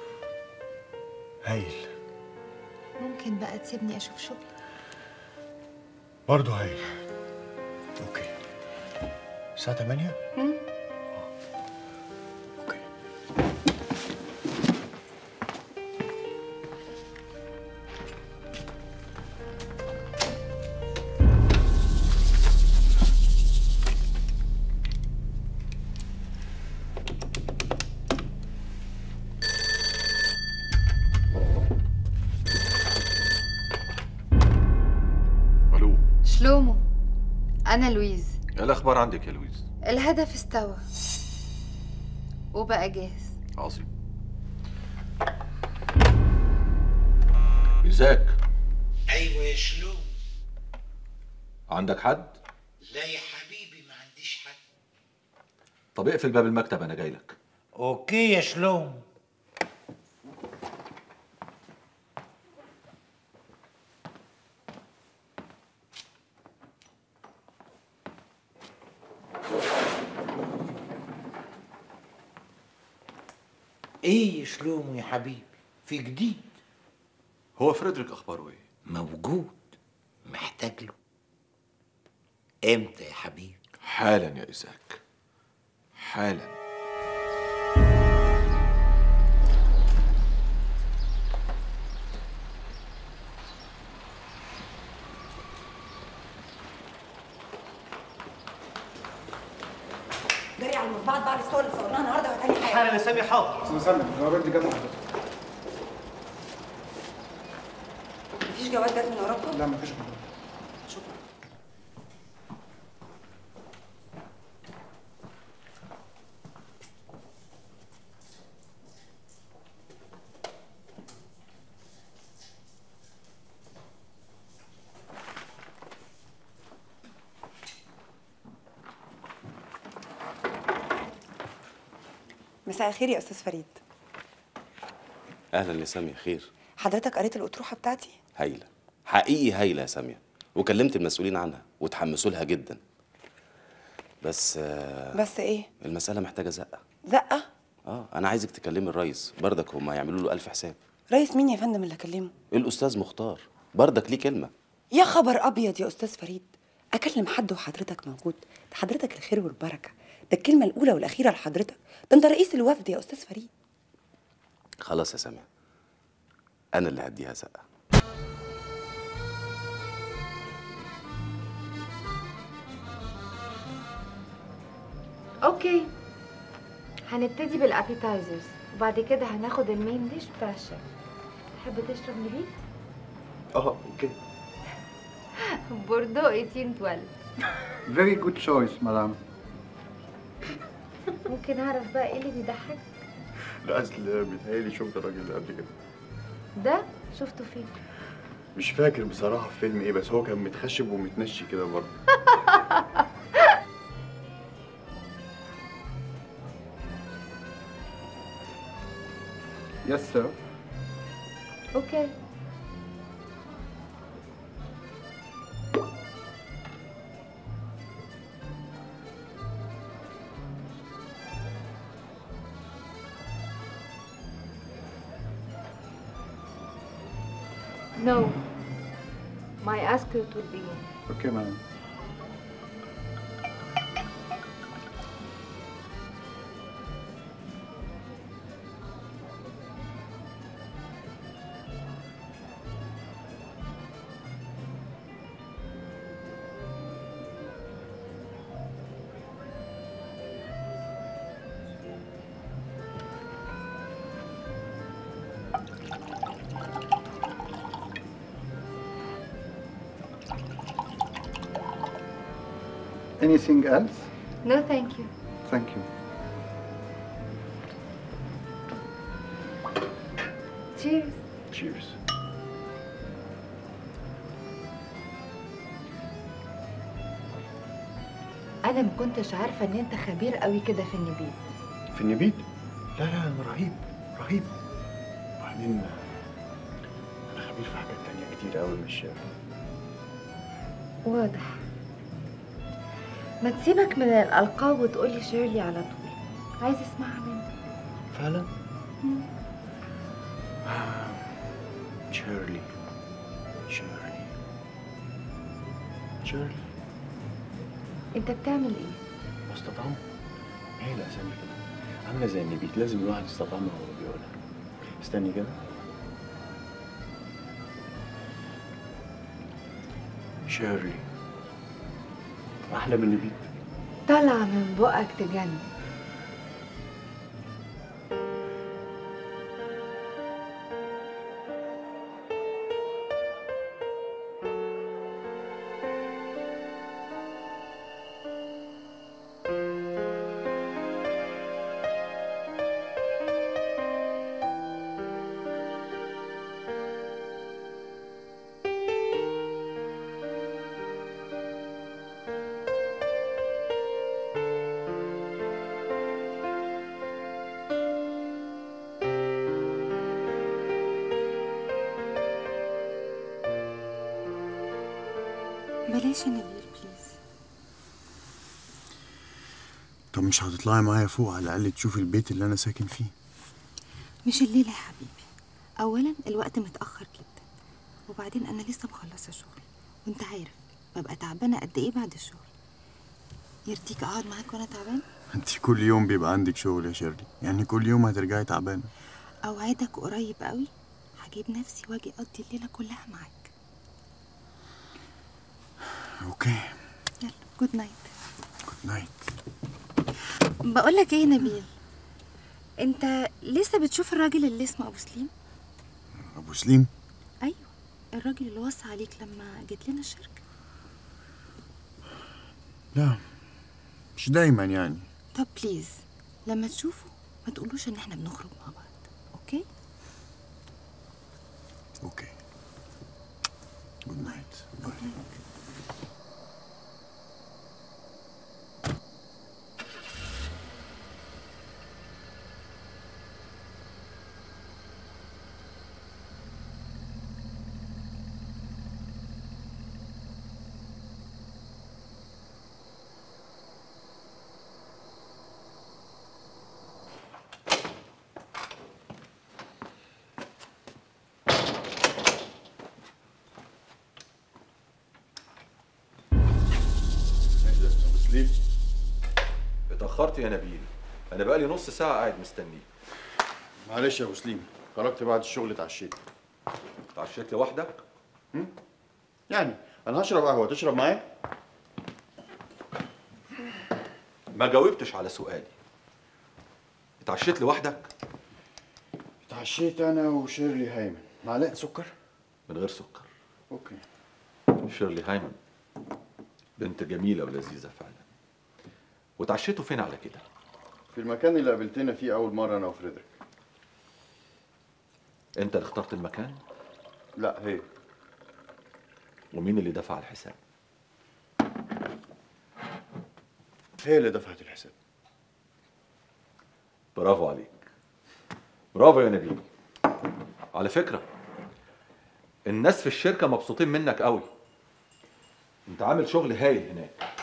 هايل ممكن بقى تسيبني أشوف شغل برضه هايل اوكي الساعه 8 مم؟ انا لويز ايه الاخبار عندك يا لويز الهدف استوى وبقى جاهز عظيم ازيك ايوه يا شلو عندك حد لا يا حبيبي ما عنديش حد طب اقفل باب المكتب انا جاي لك اوكي يا شلوم ايه يا شلوم يا حبيبي في جديد هو فريدريك اخباره ايه موجود محتاج له امتى يا حبيبي حالا يا ايزاك حالا جري على المطبعة بقى الصور اللي صورناها النهارده وهتاني حاجه حالا يا سامي حاضر استاذ سامي الجوابات دي جت من حضرتك مفيش جواد جت من اوروبا لا مفيش جوابات شكرا مساء الخير يا استاذ فريد اهلا يا ساميه خير حضرتك قريت الاطروحه بتاعتي هايله حقيقي هايله يا ساميه وكلمت المسؤولين عنها وتحمسوا لها جدا بس آه، بس ايه المساله محتاجه زقه زقه اه انا عايزك تكلمي الريس بردك هم هيعملوا له الف حساب رئيس مين يا فندم اللي اكلمه الاستاذ مختار بردك ليه كلمه يا خبر ابيض يا استاذ فريد اكلم حد وحضرتك موجود ده حضرتك الخير والبركه ده الكلمه الاولى والاخيره لحضرتك ده انت رئيس الوفد يا استاذ فريد خلاص يا ساميه انا اللي هديها زقه اوكي هنبتدي بالابيتايزرز وبعد كده هناخد المين ديش بتاع الشيف تحب تشرب نبيل اه اوكي بوردو 1812 فيري جود تشويس مدام ممكن اعرف بقى ايه اللي بيضحك لا اصل بيتهيألي شفت الراجل ده قبل كده ده شفته فين مش فاكر بصراحة في فيلم ايه بس هو كان متخشب ومتنشي كده برضه يس سير اوكي No. My escort will begin. اوكي مدام Anything else? No, thank you. Thank you. Cheers. Cheers. انا ما كنتش عارفه ان انت خبير قوي كده في النبيذ في النبيت؟ لا لا انا رهيب رهيب وبعدين انا خبير في حاجات تانية كتير قوي مش واضح ما تسيبك من الالقاب وتقولي شيرلي على طول عايز اسمعها منك فعلا؟ شيرلي شيرلي شيرلي انت بتعمل ايه واستطعم هي الاسامي كده عامله زي النبيت لازم الواحد يستطعمها وهو بيقولها استني كده شيرلي احلى من النبيت طالعه من بقك تجنن بلاش يا نبيل بليز طب مش هتطلعي معايا فوق على الاقل تشوفي البيت اللي انا ساكن فيه مش الليلة يا حبيبي أولا الوقت متأخر جدا وبعدين أنا لسه مخلصة شغل وأنت عارف ببقى تعبانة قد إيه بعد الشغل يرضيك أقعد معاك وأنا تعبانة انت كل يوم بيبقى عندك شغل يا شيرلي يعني كل يوم هترجعي تعبانه أوعدك قريب قوي هجيب نفسي وأجي أقضي الليلة كلها معاك اوكي يلا جود نايت جود نايت بقولك إيه يا نبيل أنت لسه بتشوف الراجل اللي اسمه أبو سليم ابو سليم أيوه الراجل اللي وصى عليك لما جيت لنا الشركة لا مش دايما يعني طب بليز لما تشوفه ما تقولوش إن إحنا بنخرج مع بعض أوكي اوكي جود نايت باي ابو سليم اتاخرت يا نبيل انا بقالي نص ساعه قاعد مستنيك معلش يا ابو سليم خرجت بعد الشغل اتعشيت اتعشيت لوحدك يعني انا هشرب قهوه تشرب معايا ما جاوبتش على سؤالي اتعشيت لوحدك اتعشيت انا وشيرلي هيمن معلقه سكر من غير سكر اوكي شيرلي هايمن بنت جميله ولذيذه فعلا وتعشيتوا فين على كده في المكان اللي قابلتنا فيه اول مره انا وفريدريك انت اللي اخترت المكان لا هي ومين اللي دفع الحساب هي اللي دفعت الحساب برافو عليك برافو يا نبيل على فكره الناس في الشركه مبسوطين منك قوي انت عامل شغل هايل هناك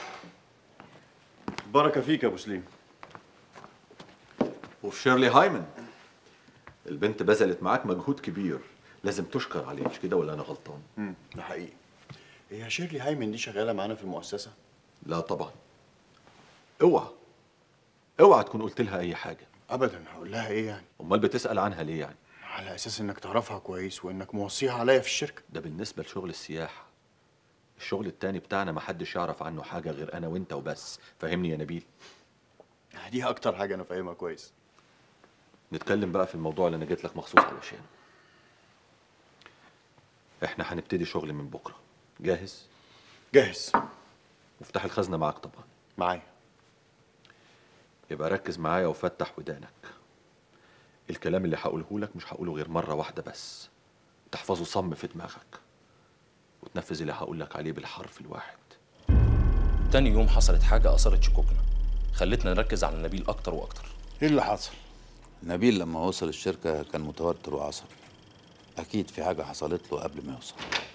بركه فيك يا ابو سليم وفي شيرلي هايمن البنت بذلت معاك مجهود كبير لازم تشكر عليه مش كده ولا انا غلطان امم ده حقيقي هي شيرلي هايمن دي شغاله معانا في المؤسسه لا طبعا اوعى اوعى تكون قلت لها اي حاجه ابدا هقول لها ايه يعني امال بتسال عنها ليه يعني على اساس انك تعرفها كويس وانك موصيها عليا في الشركه ده بالنسبه لشغل السياحه الشغل التاني بتاعنا محدش يعرف عنه حاجه غير انا وانت وبس فاهمني يا نبيل دي اكتر حاجه انا فاهمها كويس نتكلم بقى في الموضوع اللي انا جيت لك مخصوص علشانه احنا هنبتدي شغل من بكره جاهز جاهز مفتاح الخزنه معاك طبعا معايا يبقى ركز معايا وفتح ودانك الكلام اللي هقوله لك مش هقوله غير مره واحده بس تحفظه صم في دماغك وتنفذ اللي هقول لك عليه بالحرف الواحد تاني يوم حصلت حاجة أثارت شكوكنا خلتنا نركز على نبيل أكتر وأكتر ايه اللي حصل؟ نبيل لما وصل الشركة كان متوتر وعصبي أكيد في حاجة حصلت له قبل ما يوصل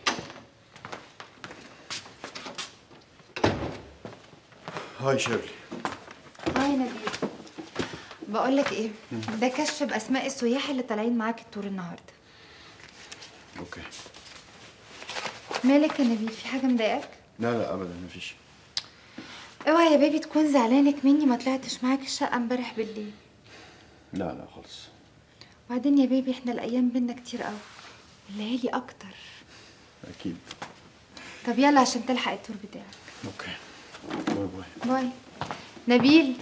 هاي شيرلي هاي نبيل بقول لك ايه ده كشف باسماء السياح اللي طالعين معاك التور النهارده اوكي مالك يا نبيل في حاجه مضايقاك لا لا ابدا مفيش اوعى يا بيبي تكون زعلانك مني ما طلعتش معاك الشقه امبارح بالليل لا لا خالص وبعدين يا بيبي احنا الايام بينا كتير قوي والليالي اكتر اكيد طب يلا عشان تلحق التور بتاعك اوكي باي باي باي نبيل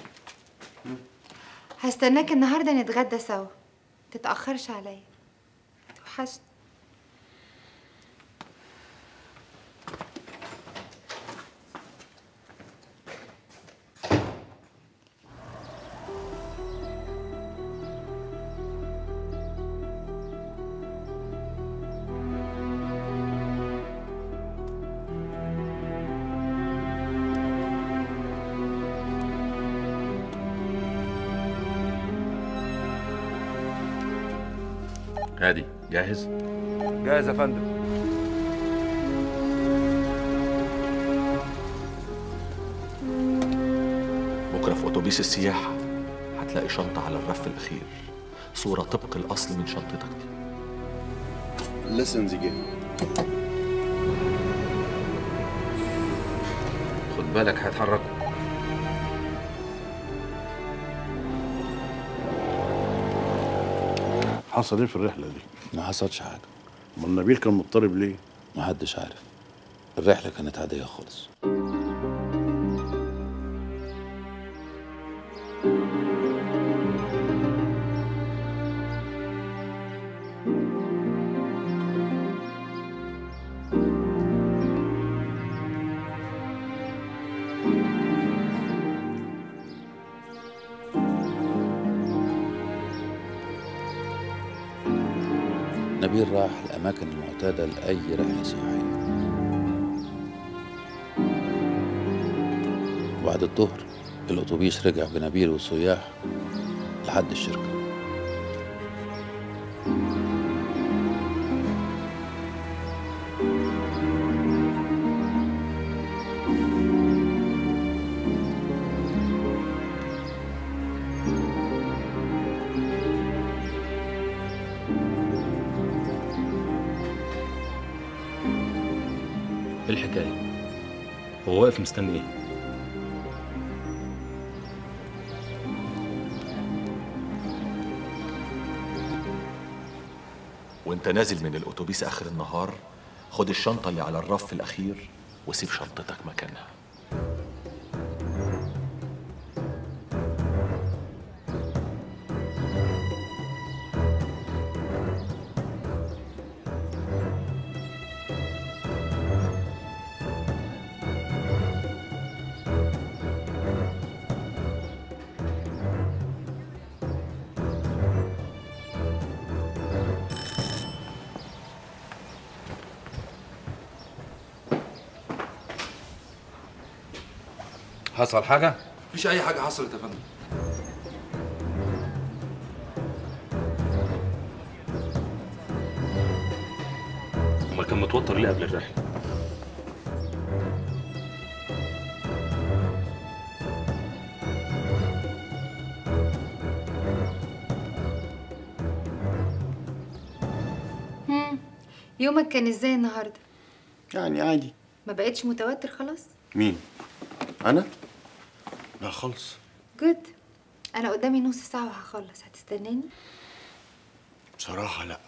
هستناك النهارده نتغدى سوا تتاخرش عليا توحشني هادي جاهز جاهز يا فندم أتوبيس السياحة هتلاقي شنطة على الرف الأخير صورة طبق الأصل من شنطتك دي Listen again. خد بالك هيتحركوا حصل ايه في الرحله دي ما حصلش حاجه امال نبيل كان مضطرب ليه محدش عارف الرحله كانت عاديه خالص نبيل راح الأماكن المعتادة لأي رحلة سياحية وبعد الظهر الأتوبيس رجع بنبيل والسياح لحد الشركة ايه الحكايه هو واقف مستني ايه وانت نازل من الأتوبيس آخر النهار خد الشنطة اللي على الرف الأخير وسيب شنطتك مكانها حصل حاجه مفيش اي حاجه حصلت يا فندم امال كان متوتر ليه قبل الرحله هم. يومك كان ازاي النهارده يعني عادي ما بقتش متوتر خلاص مين انا لا خالص جود انا قدامي نص ساعه وهخلص هتستناني بصراحه لا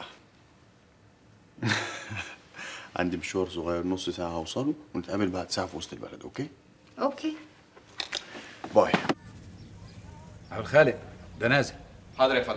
عندي مشوار صغير نص ساعه هوصله ونتقابل بعد ساعه في وسط البلد اوكي اوكي باي عبد الخالق ده نازل حاضر يا فندم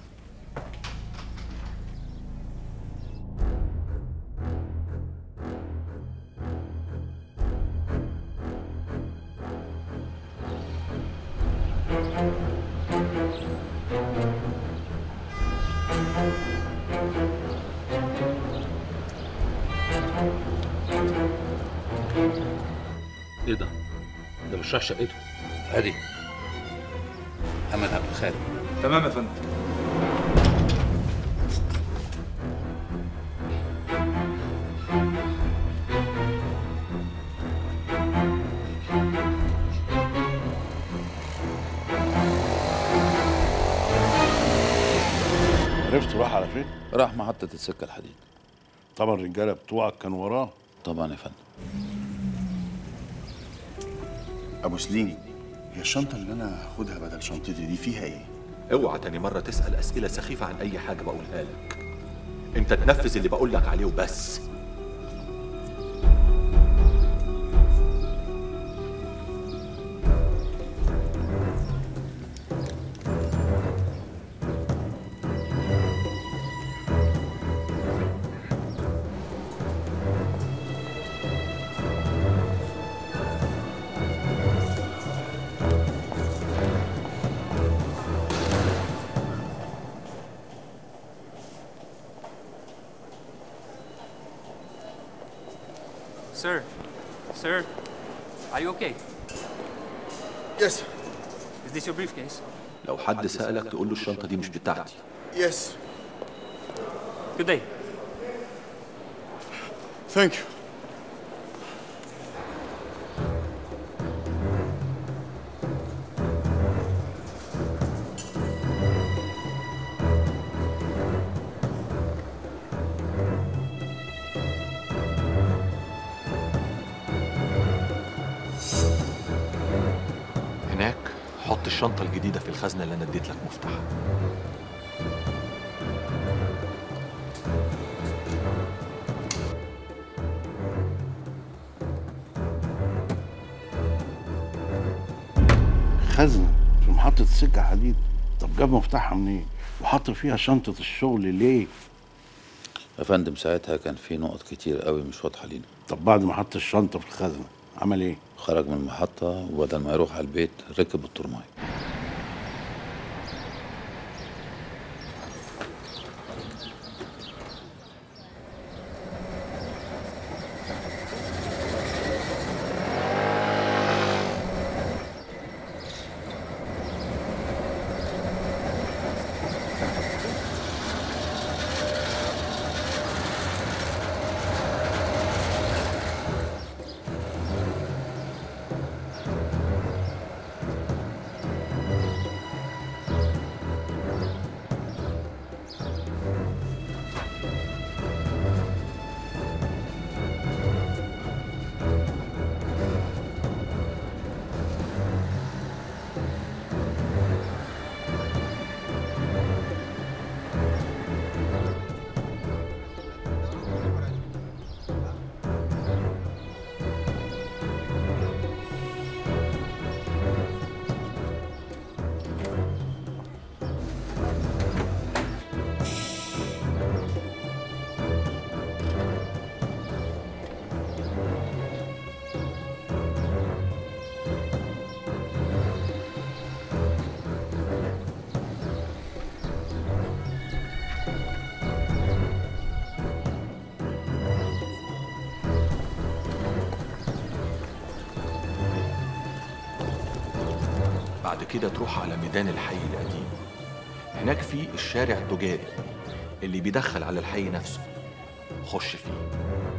ايه ده ده مش رايح شقته هادي محمد عبد الخالق تمام يا فندم عرفت راح على فين راح محطة السكة الحديد طبعا الرجاله بتوعك كانوا وراه طبعا يا فندم ابو سليم هي الشنطه اللي انا هاخدها بدل شنطتي دي فيها ايه اوعى تاني مرة تسأل أسئلة سخيفة عن أي حاجة بقولها لك انت تنفذ اللي بقول لك عليه وبس Sir, sir, are you okay? Yes. Is this your briefcase? لو حد سألك تقول له الشنطة دي مش بتاعتي Yes. Good day. Thank you. الشنطة الجديدة في الخزنة اللي أنا اديت لك مفتاحها خزنة في محطة سكة حديد طب جاب مفتاحها منين؟ وحط فيها شنطة الشغل ليه؟ يا فندم ساعتها كان في نقط كتير قوي مش واضحه لينا طب بعد ما حط الشنطة في الخزنة عمل ايه؟ خرج من المحطه وبدل ما يروح على البيت ركب الترماي بعد كده تروح على ميدان الحي القديم هناك في الشارع التجاري اللي بيدخل على الحي نفسه خش فيه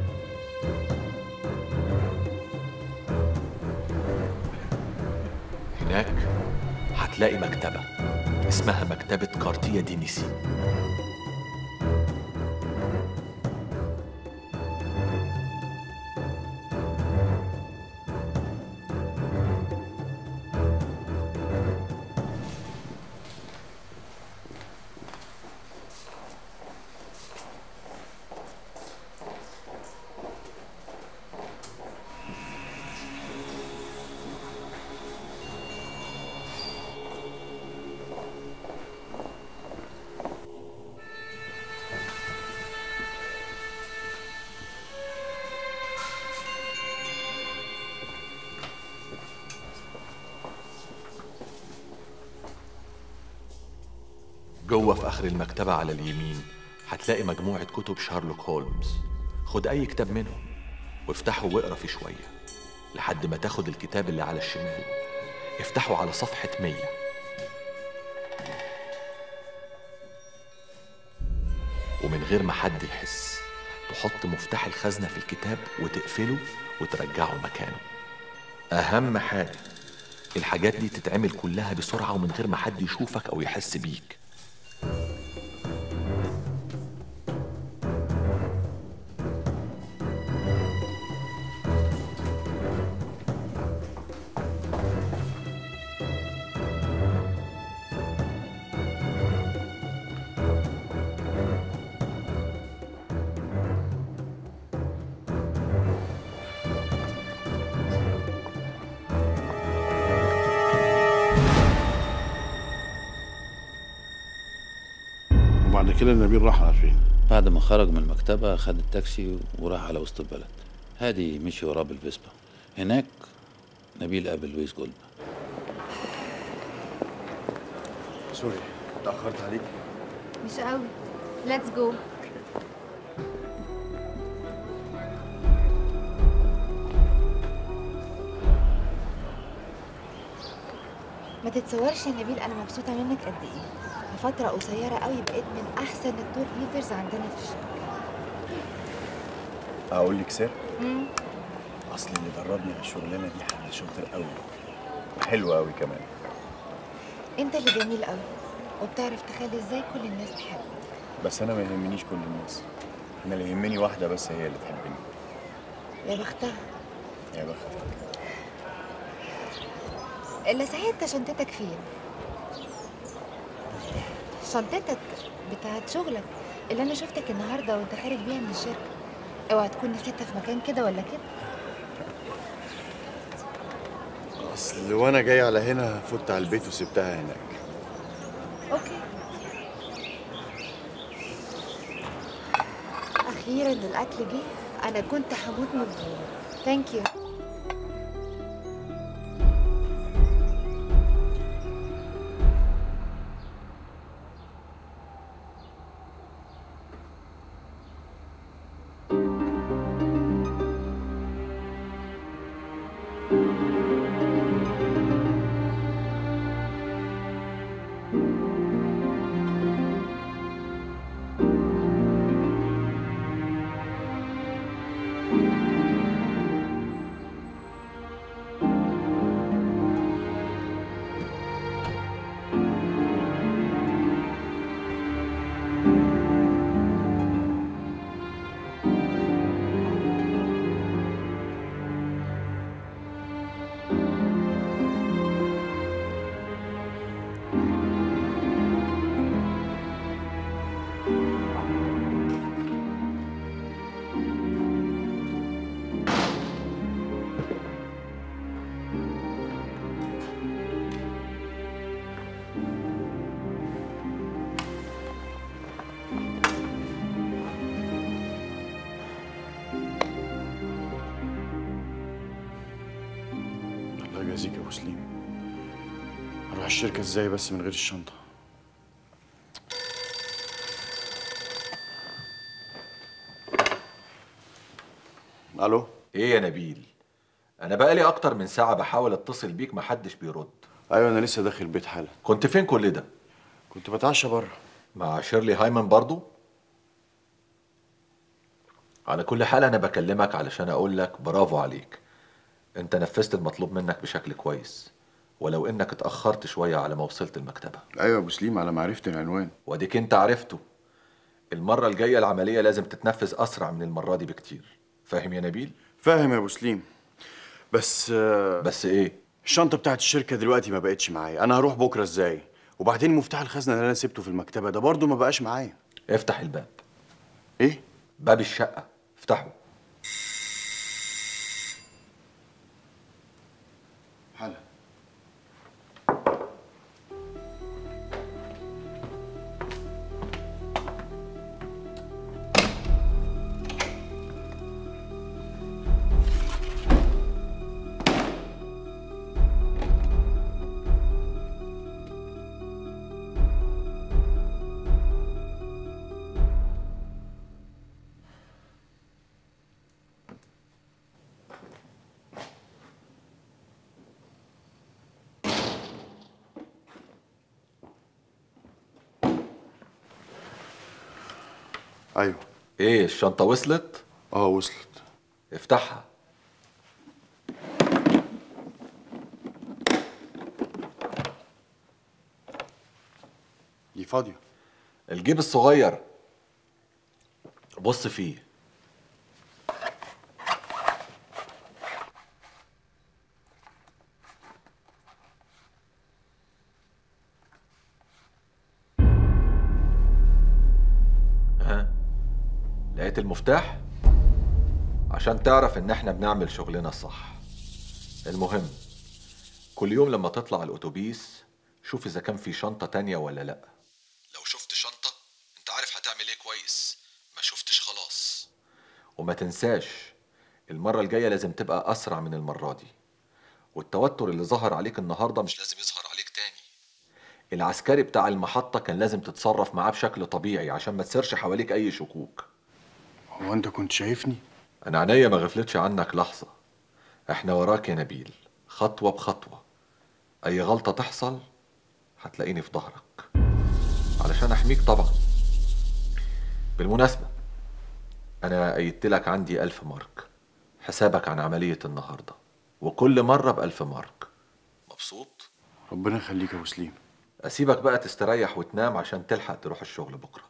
هناك هتلاقي مكتبة اسمها مكتبة كارتيا دينيسي جوه في آخر المكتبة على اليمين هتلاقي مجموعة كتب شارلوك هولمز خد أي كتاب منهم وافتحه واقرا فيه شوية لحد ما تاخد الكتاب اللي على الشمال افتحه على صفحة مية ومن غير ما حد يحس تحط مفتاح الخزنة في الكتاب وتقفله وترجعه مكانه أهم حاجة الحاجات دي تتعمل كلها بسرعة ومن غير ما حد يشوفك أو يحس بيك وبعد كده نبيل راح على فين؟ بعد ما خرج من المكتبة خد التاكسي وراح على وسط البلد هادي مشي وراه بالفيسبا هناك نبيل قابل لويس جولد سوري اتأخرت عليك مش قوي ليتس جو ما تتصورش يا نبيل انا مبسوطه منك قد ايه في فتره قصيره قوي بقيت من احسن التور ليدرز عندنا في الشركه أقول لك سر مم. أصل اللي دربني على الشغلانة دي حد شاطر قوي وحلو قوي كمان انت اللي جميل قوي وبتعرف تخلي ازاي كل الناس تحبك بس أنا ما يهمنيش كل الناس أنا اللي يهمني واحدة بس هي اللي تحبني يا بختها يا بختك الا صحيح انت شنطتك فين شنطتك بتاعت شغلك اللي انا شفتك النهارده وانت خارج بيها من الشركه اوعى تكون نسيتها في مكان كده ولا كده اصل وانا جاي على هنا فت على البيت وسبتها هناك اوكي اخيرا الاكل جه انا كنت هموت من الجوع ثانك يو الله يجازيك يا ابو سليم اروح الشركه ازاي بس من غير الشنطه الو ايه يا نبيل انا بقالي اكتر من ساعه بحاول اتصل بيك محدش بيرد ايوه انا لسه داخل البيت حالا كنت فين كل ده كنت بتعشى بره مع شيرلي هايمان برضو على كل حال انا بكلمك علشان اقول لك برافو عليك انت نفذت المطلوب منك بشكل كويس ولو انك اتاخرت شويه على ما وصلت المكتبه ايوه يا ابو سليم على معرفه العنوان واديك انت عرفته المره الجايه العمليه لازم تتنفذ اسرع من المره دي بكتير فاهم يا نبيل فاهم يا ابو سليم بس بس ايه الشنطه بتاعت الشركه دلوقتي ما بقتش معايا انا هروح بكره ازاي وبعدين مفتاح الخزنه اللي انا سبته في المكتبه ده برضه ما بقاش معايا افتح الباب ايه باب الشقه افتحه حالا ايوه ايه الشنطه وصلت اه وصلت افتحها دي فاضيه الجيب الصغير بص فيه ها لقيت المفتاح عشان تعرف ان احنا بنعمل شغلنا صح المهم كل يوم لما تطلع الاتوبيس شوف اذا كان في شنطة تانية ولا لا لو شفت شنطة انت عارف هتعمل ايه كويس ما شفتش خلاص وما تنساش المرة الجاية لازم تبقى أسرع من المرة دي والتوتر اللي ظهر عليك النهاردة مش لازم يظهر عليك تاني العسكري بتاع المحطة كان لازم تتصرف معاه بشكل طبيعي عشان ما تسيرش حواليك أي شكوك هو انت كنت شايفني أنا عينيا ما غفلتش عنك لحظة احنا وراك يا نبيل خطوة بخطوة أي غلطة تحصل هتلاقيني في ظهرك علشان أحميك طبعا بالمناسبة أنا قيدت لك عندي ألف مارك حسابك عن عملية النهاردة وكل مرة بألف مارك مبسوط؟ ربنا يخليك يا ابو سليم أسيبك بقى تستريح وتنام عشان تلحق تروح الشغل بكرة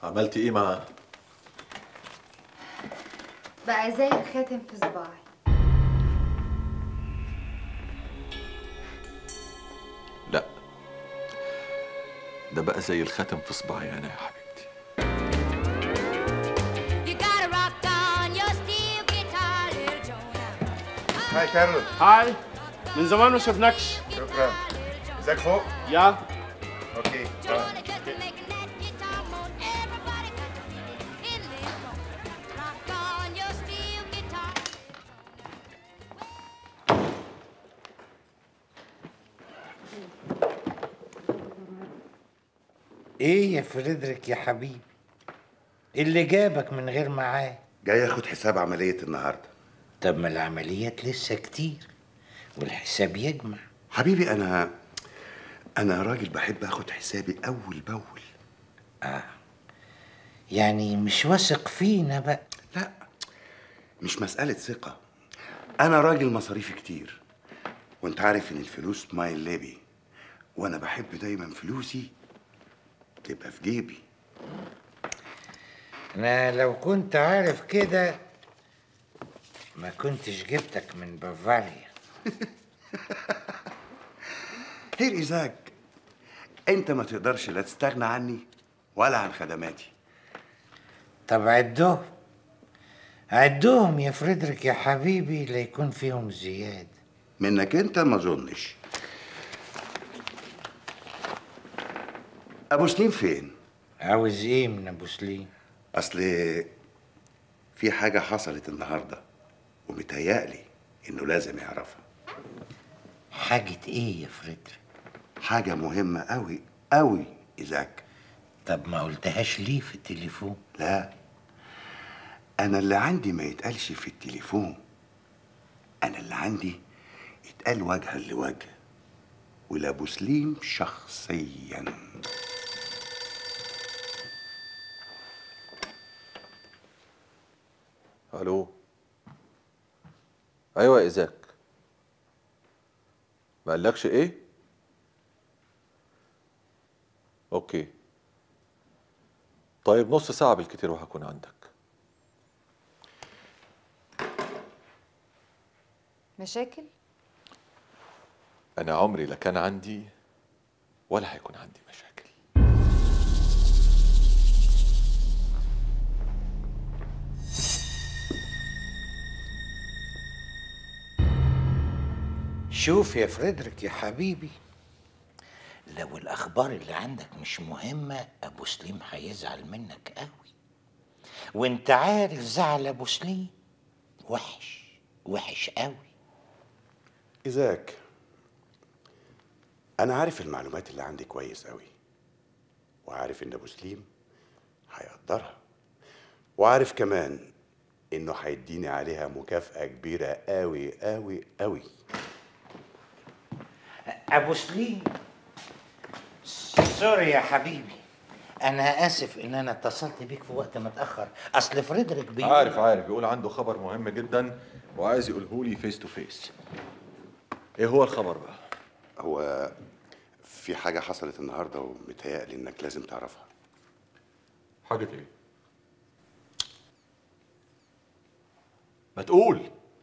عملتي ايه معاه بقى زي الخاتم في صباعي لا ده بقى زي الخاتم في صباعي انا يا حبيبي هاي كارلو هاي من زمان ما شفناكش شكرا ازيك فوق؟ يا اوكي ايه يا فريدريك يا حبيبي اللي جابك من غير معاه جاي اخد حساب عملية النهاردة طب ما العمليات لسه كتير والحساب يجمع حبيبي انا انا راجل بحب اخد حسابي اول باول اه يعني مش واثق فينا بقى لا مش مسألة ثقة انا راجل مصاريفي كتير وانت عارف ان الفلوس ماي ليبي وانا بحب دايما فلوسي تبقى في جيبي انا لو كنت عارف كده ما كنتش جبتك من بافاريا هير إيزاك انت ما تقدرش لا تستغنى عني ولا عن خدماتي طب عدهم عدهم يا فريدريك يا حبيبي ليكون فيهم زيادة منك انت ما اظنش ابو سليم فين عاوز ايه من ابو سليم اصل في حاجه حصلت النهارده ومتهيألي انه لازم يعرفها حاجة ايه يا فريدريك حاجه مهمه قوي قوي ايزاك طب ما قلتهاش ليه في التليفون لا انا اللي عندي ما يتقالش في التليفون انا اللي عندي يتقال وجها لوجه ولابو سليم شخصيا الو ايوه يا ايزاك ما قالكش ايه اوكي طيب نص ساعه بالكتير وهكون عندك مشاكل انا عمري لا كان عندي ولا هيكون عندي مشاكل شوف يا فريدريك يا حبيبي لو الاخبار اللي عندك مش مهمه ابو سليم هيزعل منك قوي وانت عارف زعل ابو سليم وحش وحش قوي إيزاك أنا عارف المعلومات اللي عندي كويس أوي وعارف إن أبو سليم هيقدرها وعارف كمان إنه هيديني عليها مكافأة كبيرة أوي أوي أوي ابو سليم سوري يا حبيبي انا اسف ان انا اتصلت بيك في وقت متاخر اصل فريدريك بيقول عارف عارف بيقول عنده خبر مهم جدا وعايز يقوله لي فيس تو فيس ايه هو الخبر بقى هو في حاجة حصلت النهاردة ومتهيألي إنك لازم تعرفها حاجه ايه ما تقول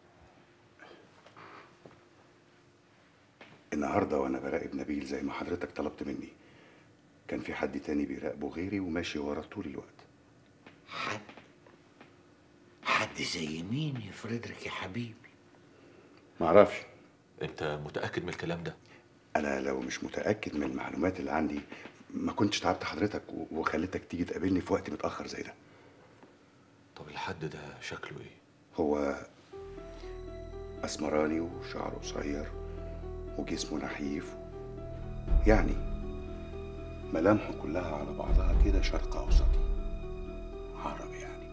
النهاردة وأنا براقب نبيل زي ما حضرتك طلبت مني كان في حد تاني بيراقبه غيري وماشي ورا طول الوقت حد حد زي مين يا فريدريك يا حبيبي معرفش انت متاكد من الكلام ده أنا لو مش متأكد من المعلومات اللي عندي ما كنتش تعبت حضرتك و- وخليتك تيجي تقابلني في وقت متأخر زي ده طب الحد ده شكله ايه هو أسمراني وشعره قصير وجسمه نحيف يعني ملامحه كلها على بعضها كده شرق أوسطي عربي يعني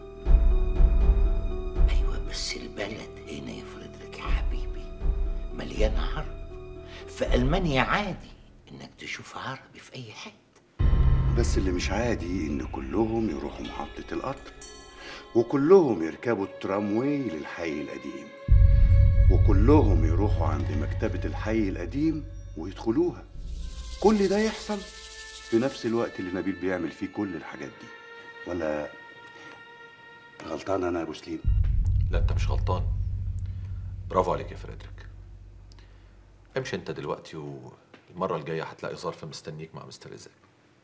ايوه بس البلد هنا يا فريدريك يا حبيبي مليانه عرب في المانيا عادي انك تشوف عربي في اي حته بس اللي مش عادي إن كلهم يروحوا محطة القطر وكلهم يركبوا الترامواي للحي القديم وكلهم يروحوا عند مكتبة الحي القديم ويدخلوها كل ده يحصل في نفس الوقت اللي نبيل بيعمل فيه كل الحاجات دي ولا غلطان انا يا ابو سليم لا انت مش غلطان برافو عليك يا فريدريك امشي انت دلوقتي والمره الجايه هتلاقي ظرف مستنيك مع مستر ايزاك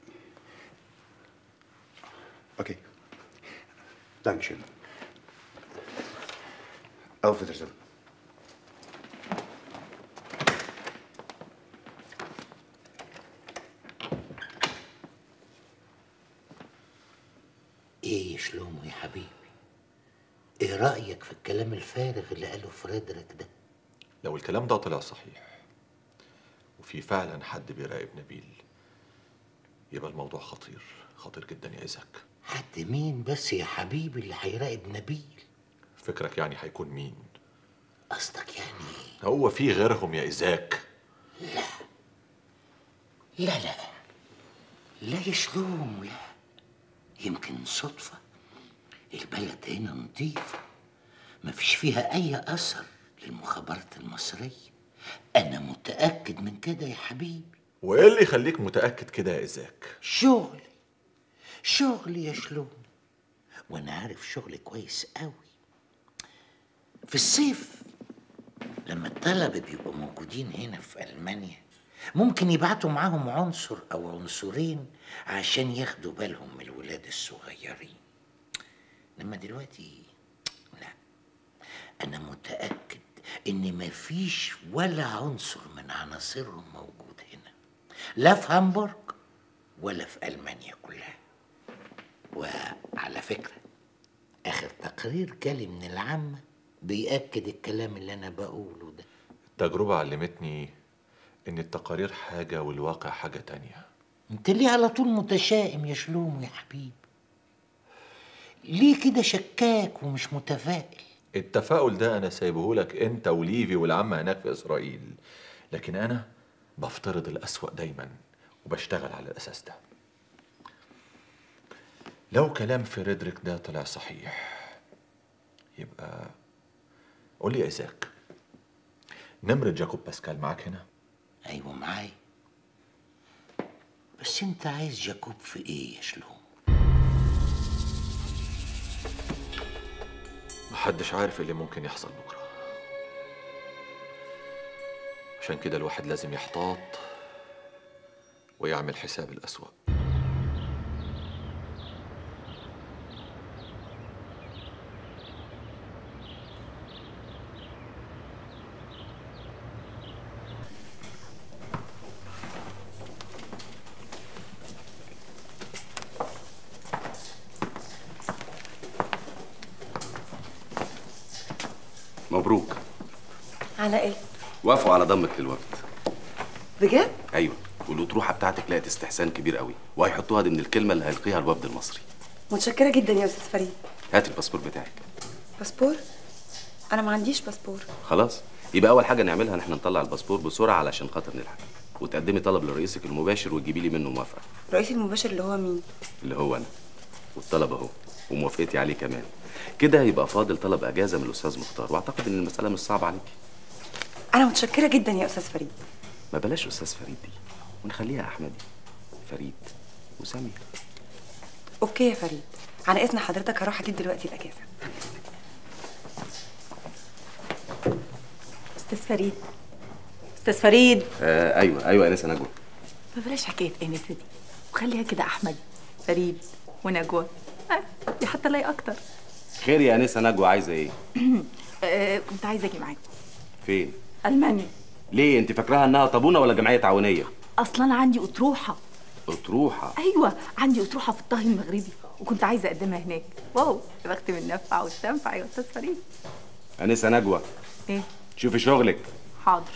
اوكي دانكشن auf Wiedersehen ايه يا شلومو يا حبيبي ايه رأيك في الكلام الفارغ اللي قاله فريدريك ده لو الكلام ده طلع صحيح وفي فعلا حد بيراقب نبيل يبقى الموضوع خطير خطير جدا يا ايزاك حد مين بس يا حبيبي اللي هيراقب نبيل فكرك يعني هيكون مين قصدك يعني هو في غيرهم يا ايزاك لا لا لا يا شلومو يا يمكن صدفة البلد هنا نظيفة مفيش فيها أي أثر للمخابرات المصرية أنا متأكد من كده يا حبيبي وايه اللي يخليك متاكد كده يا ايزاك شغل شغل يا شلوم وانا عارف شغل كويس قوي في الصيف لما الطلبة بيبقوا موجودين هنا في ألمانيا ممكن يبعتوا معاهم عنصر أو عنصرين عشان ياخدوا بالهم من الولاد الصغيرين لما دلوقتي لا أنا متأكد إن مفيش ولا عنصر من عناصرهم موجود هنا لا في هامبورغ ولا في ألمانيا كلها وعلى فكرة آخر تقرير جالي من العامة بيأكد الكلام اللي أنا بقوله ده التجربه علمتني ان التقارير حاجه والواقع حاجه تانية انت ليه على طول متشائم يا شلوم يا حبيبي ليه كده شكاك ومش متفائل التفاؤل ده انا سايبه لك انت وليفي والعمه هناك في اسرائيل لكن انا بفترض الاسوأ دايما وبشتغل على الاساس ده لو كلام فريدريك ده طلع صحيح يبقى قول لي يا ايزاك نمرة جاكوب باسكال معاك هنا ايوه معايا بس انت عايز جاكوب في ايه يا شلوم محدش عارف اللي ممكن يحصل بكرة عشان كده الواحد لازم يحتاط ويعمل حساب الأسوأ مبروك على ايه وافقوا على ضمك للوفد بجد ايوه والاطروحه بتاعتك لقت استحسان كبير قوي وهيحطوها ضمن الكلمه اللي هيلقيها الوفد المصري متشكره جدا يا استاذ فريد هات الباسبور بتاعك باسبور انا ما عنديش باسبور خلاص يبقى اول حاجه نعملها ان احنا نطلع الباسبور بسرعه علشان خاطر نلحق وتقدمي طلب لرئيسك المباشر وتجيبي لي منه موافقه رئيسي المباشر اللي هو مين اللي هو انا والطلب اهو وموافقتي عليه كمان كده يبقى فاضل طلب اجازه من الاستاذ مختار واعتقد ان المساله مش صعبه عليكي انا متشكره جدا يا استاذ فريد ما بلاش استاذ فريد دي ونخليها احمدي فريد وسامي اوكي يا فريد على اذن حضرتك هروح اجيب دلوقتي الاجازه استاذ فريد استاذ فريد آه ايوه ايوه انسه نجوى ما بلاش حكايه انسه دي وخليها كده احمد فريد ونجوى آه، دي حتى لاقي اكتر خير يا انسه نجوى عايزه ايه آه، كنت عايزه اجي معاكم فين المانيا ليه انت فاكراها انها طابونه ولا جمعيه تعاونيه اصلا انا عندي اطروحه اطروحه ايوه عندي اطروحه في الطهي المغربي وكنت عايزه اقدمها هناك واو يا بخت من نفع والتنفع يا استاذ فريد انسه نجوى ايه شوفي شغلك حاضر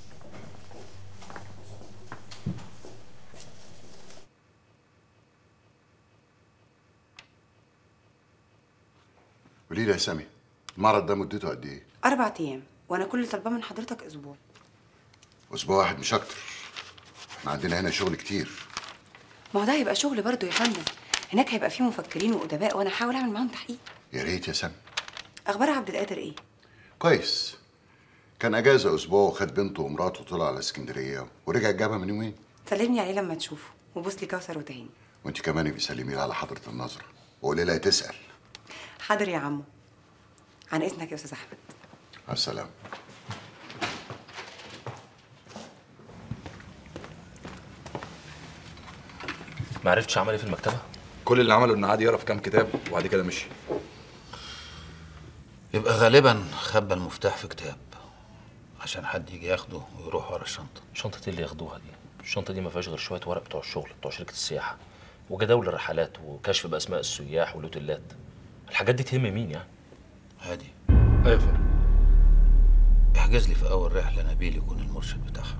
قولي لي يا سامي المعرض ده مدته قد ايه؟ اربع ايام وانا كل اللي طالباه من حضرتك اسبوع اسبوع واحد مش اكتر احنا عندنا هنا شغل كتير ما هو ده هيبقى شغل برضه يا فندم هناك هيبقى فيه مفكرين وادباء وانا هحاول اعمل معاهم تحقيق يا ريت يا سامي اخبار عبد القادر ايه كويس كان اجازه اسبوع وخد بنته ومراته وطلع على اسكندريه ورجع جابها من يومين سلمني عليه لما تشوفه وبوس لي كوثر وتهاني وانت كمان بيسلمي لي على حضره النظره وقولي لها تسال حاضر يا عمو عن اذنك يا استاذ احمد على السلامه ما عرفتش اعمل ايه في المكتبه كل اللي عمله انه قعد يقرا في كام كتاب وبعد كده مشي يبقى غالبا خبى المفتاح في كتاب عشان حد يجي ياخده ويروح ورا الشنطة شنطة ايه اللي ياخدوها دي الشنطة دي ما فيهاش غير شوية ورق بتوع الشغل بتوع شركة السياحة وجداول الرحلات وكشف بأسماء السياح والأوتيلات الحاجات دي تهم مين يعني؟ هادي ايوه فندم احجز لي في أول رحلة نبيل يكون المرشد بتاعها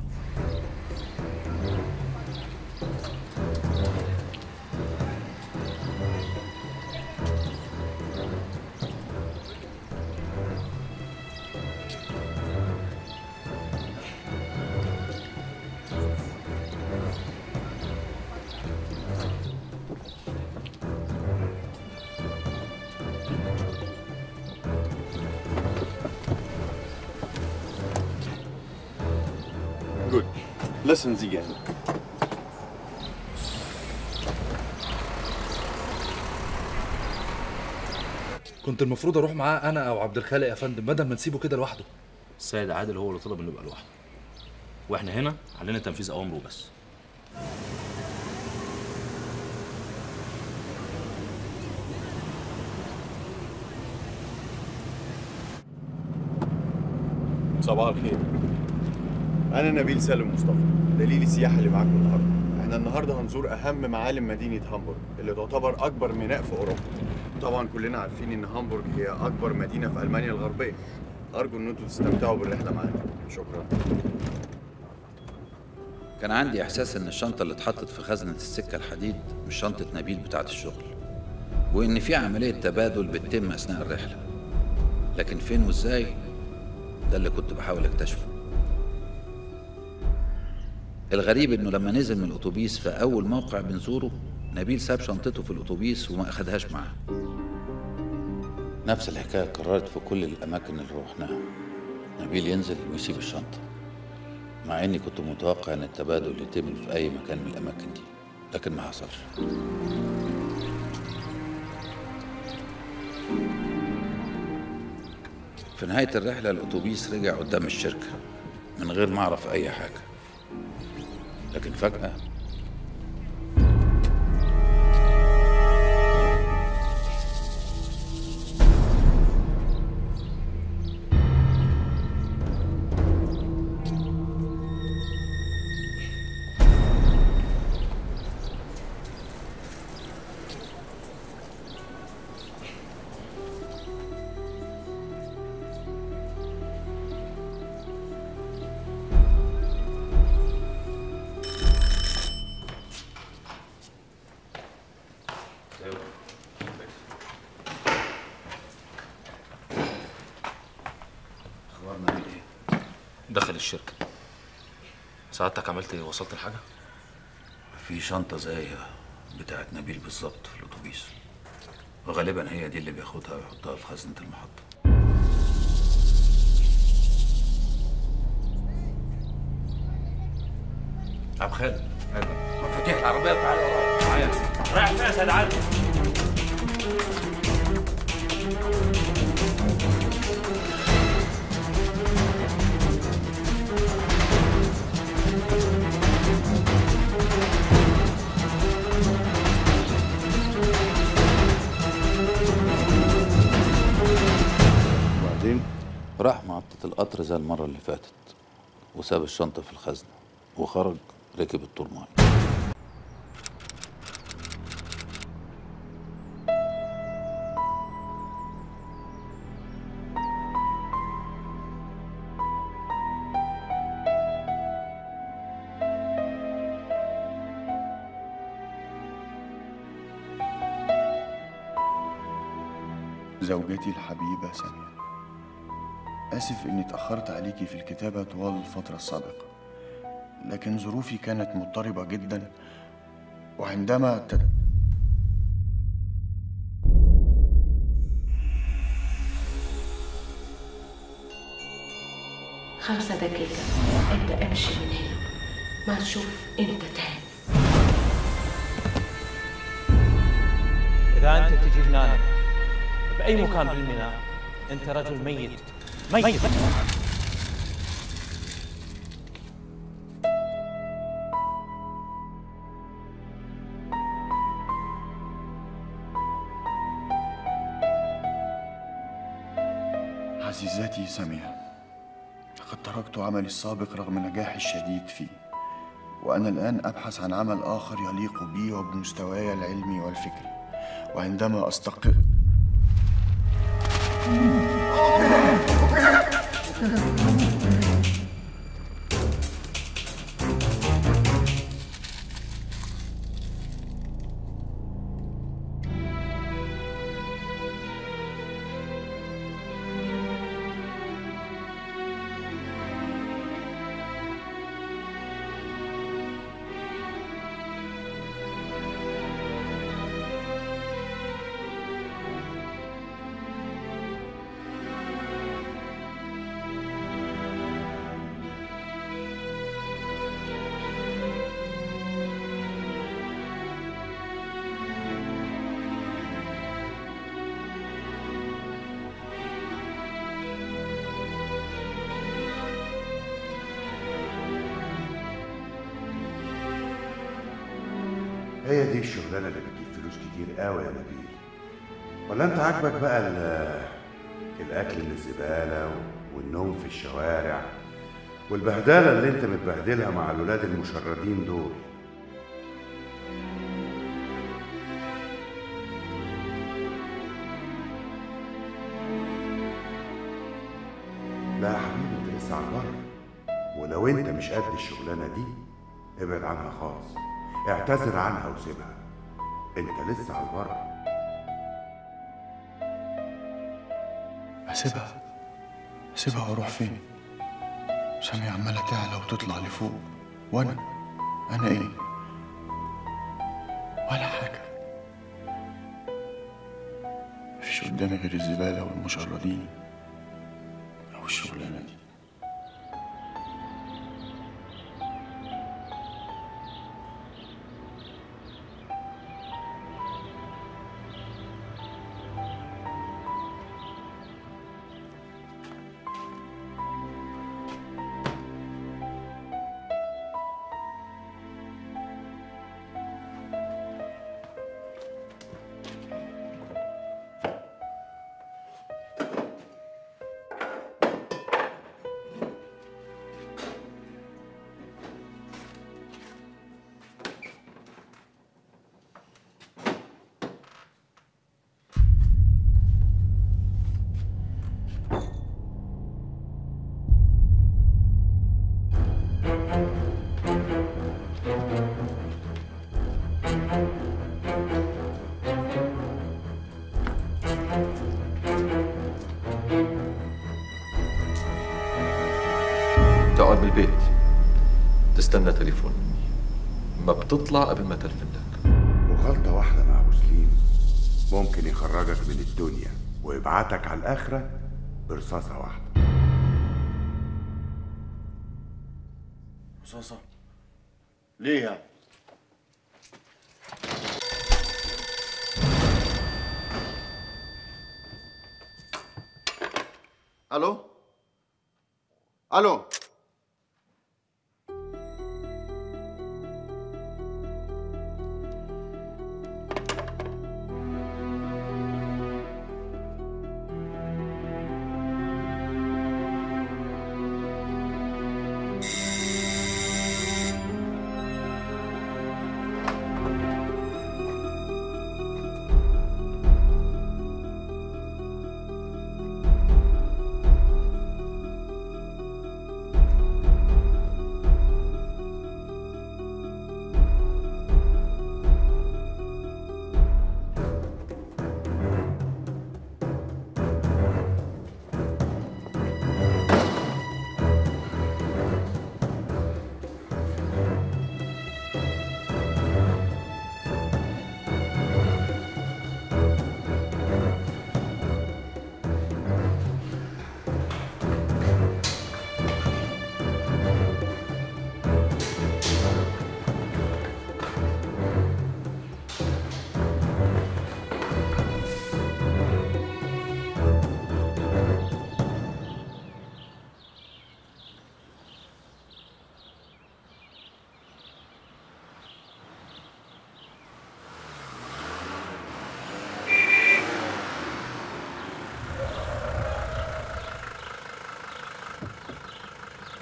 Good. Lassen Sie gerne. كنت المفروض اروح معاه انا او عبد الخالق يا فندم بدل ما نسيبه كده لوحده السيد عادل هو اللي طلب انه يبقى لوحده واحنا هنا علينا تنفيذ اوامره بس صباح الخير أنا نبيل سالم مصطفى دليل السياحة اللي معاكم النهاردة احنا النهاردة هنزور أهم معالم مدينة هامبورغ اللي تعتبر أكبر ميناء في أوروبا طبعا كلنا عارفين إن هامبورغ هي أكبر مدينة في ألمانيا الغربية أرجو إن انتوا تستمتعوا بالرحلة معانا شكرا كان عندي إحساس إن الشنطة اللي اتحطت في خزنة السكة الحديد مش شنطة نبيل بتاعة الشغل وإن في عملية تبادل بتتم أثناء الرحلة لكن فين وإزاي ده اللي كنت بحاول أكتشفه الغريب إنه لما نزل من الأتوبيس في أول موقع بنزوره نبيل ساب شنطته في الأتوبيس وما أخدهاش معاه نفس الحكاية اتكررت في كل الأماكن اللي روحناها نبيل ينزل ويسيب الشنطة مع إني كنت متوقع إن التبادل يتم في أي مكان من الأماكن دي لكن ما حصلش في نهاية الرحلة الأتوبيس رجع قدام الشركة من غير ما أعرف أي حاجة لكن فجأة أخبار نبيل إيه؟ دخل الشركة سعادتك عملت ايه وصلت لحاجة؟ في شنطة زي بتاعت نبيل بالظبط في الأتوبيس وغالبا هي دي اللي بياخدها ويحطها في خزنة المحطة عم خالد مفاتيح العربية تعالى ورايا معايا رايح فين يا سيد عادل؟ وبعدين راح محطة القطر زي المرة اللي فاتت وساب الشنطة في الخزنة وخرج ركب الطرمان زوجتي الحبيبة سامية آسف إني اتأخرت عليكي في الكتابة طوال الفترة السابقة لكن ظروفي كانت مضطربة جدا وعندما تد... خمسة دقيقة ابدأ امشي من هنا ما تشوف انت تاني إذا أنت تجي هنا بأي مكان بالميناء أنت رجل ميت ميت عزيزتي سامية لقد تركت عملي السابق رغم نجاحي الشديد فيه وأنا الآن أبحث عن عمل آخر يليق بي وبمستواي العلمي والفكري وعندما أستقر هي دي الشغلانه اللي بتجيب فلوس كتير قوي يا نبيل ولا انت عاجبك بقى ال- الاكل من الزباله والنوم في الشوارع والبهدله اللي انت متبهدلها مع الولاد المشردين دول لا يا حبيبي انت لسه على البر ولو انت مش قد الشغلانه دي ابعد عنها خالص اعتذر عنها وسيبها انت لسه على البر أسيبها أسيبها وأروح فين؟ سامية عمالة تعلى وتطلع لفوق وأنا أنا إيه؟ ولا حاجة مفيش قدامي غير الزبالة والمشردين أو الشغلانة دي تقعد بالبيت تستنى تليفون مني ما بتطلع قبل ما تلفن لك وغلطة واحدة مع أبو سليم ممكن يخرجك من الدنيا ويبعتك على الآخرة برصاصة واحدة رصاصة ليه يعني؟ ألو؟ ألو؟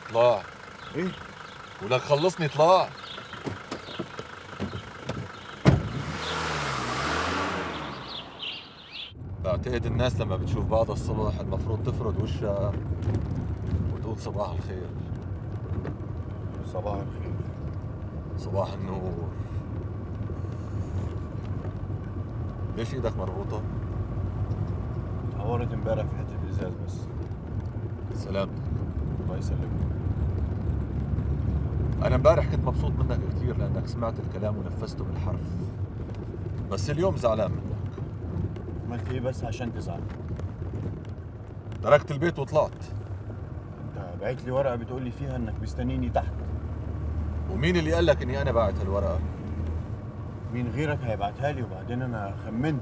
اطلع ايه ولك خلصني اطلع بعتقد الناس لما بتشوف بعض الصبح المفروض تفرد وشها وتقول صباح الخير صباح الخير صباح النور ليش ايدك مربوطة؟ اتعورت امبارح في حته ازاز بس سلامتك الله يسلمك أنا امبارح كنت مبسوط منك كثير لأنك سمعت الكلام ونفذته بالحرف بس اليوم زعلان منك عملت ايه بس عشان تزعل تركت البيت وطلعت انت بعت لي ورقه بتقول لي فيها انك مستنيني تحت ومين اللي قال لك إني أنا باعت هالورقة؟ مين غيرك هيبعتها لي وبعدين انا خمنت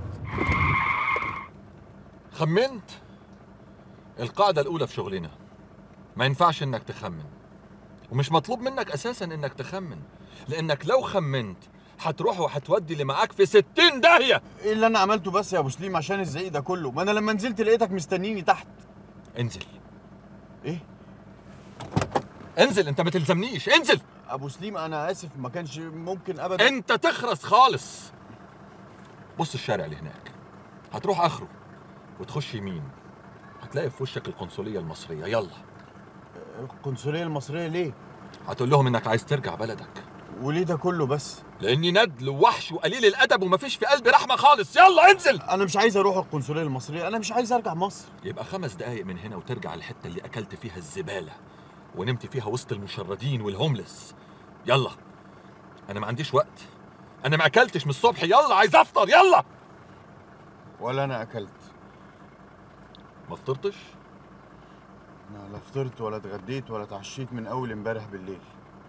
خمنت؟ القاعدة الأولى في شغلنا ما ينفعش إنك تخمن ومش مطلوب منك أساسا إنك تخمن لأنك لو خمنت حتروح وحتودي اللي معاك في ستين داهية ايه اللي انا عملته بس يا ابو سليم عشان الزعيق ده كله ما انا لما نزلت لقيتك مستنيني تحت انزل ايه انزل انت ما تلزمنيش انزل ابو سليم انا اسف ما كانش ممكن ابدا انت تخرس خالص بص الشارع اللي هناك هتروح اخره وتخش يمين هتلاقي في وشك القنصليه المصريه يلا القنصليه المصريه ليه هتقول لهم انك عايز ترجع بلدك وليه ده كله بس لاني ندل ووحش وقليل الادب ومفيش في قلبي رحمه خالص يلا انزل انا مش عايز اروح القنصليه المصريه انا مش عايز ارجع مصر يبقى خمس دقايق من هنا وترجع الحته اللي اكلت فيها الزباله ونمت فيها وسط المشردين والهوملس يلا انا ما عنديش وقت انا ما اكلتش من الصبح يلا عايز افطر يلا ولا انا اكلت ما فطرتش انا لا فطرت ولا اتغديت ولا اتعشيت من اول امبارح بالليل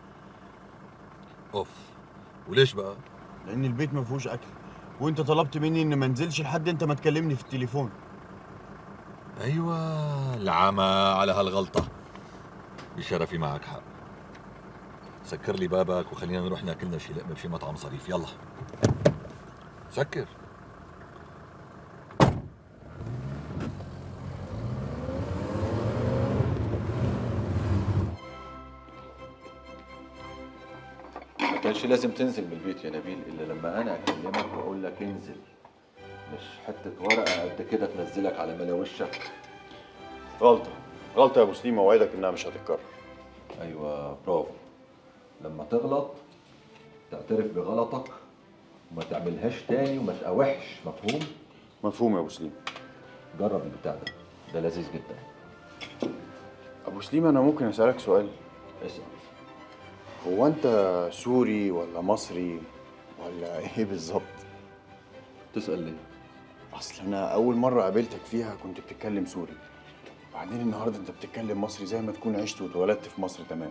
اوف وليش بقى لان البيت ما فيهوش اكل وانت طلبت مني ان ما انزلش لحد انت ما تكلمني في التليفون ايوه العمى على هالغلطه بشرفي معك حق سكر لي بابك وخلينا نروح ناكلنا شي لقمه بشي مطعم صريف يلا سكر ما كانش لازم تنزل من البيت يا نبيل الا لما انا اكلمك واقول لك انزل مش حته ورقه قد كده تنزلك على ملا وشك غلطه غلطه يا ابو سليم اوعدك انها مش هتتكرر ايوه برافو لما تغلط تعترف بغلطك وما تعملهاش تاني وما تقاوحش مفهوم مفهوم يا ابو سليم جرب البتاع ده ده لذيذ جدا ابو سليم انا ممكن اسالك سؤال اسال هو انت سوري ولا مصري ولا ايه بالظبط تسال ليه اصل انا اول مره قابلتك فيها كنت بتتكلم سوري بعدين النهارده انت بتتكلم مصري زي ما تكون عشت واتولدت في مصر تمام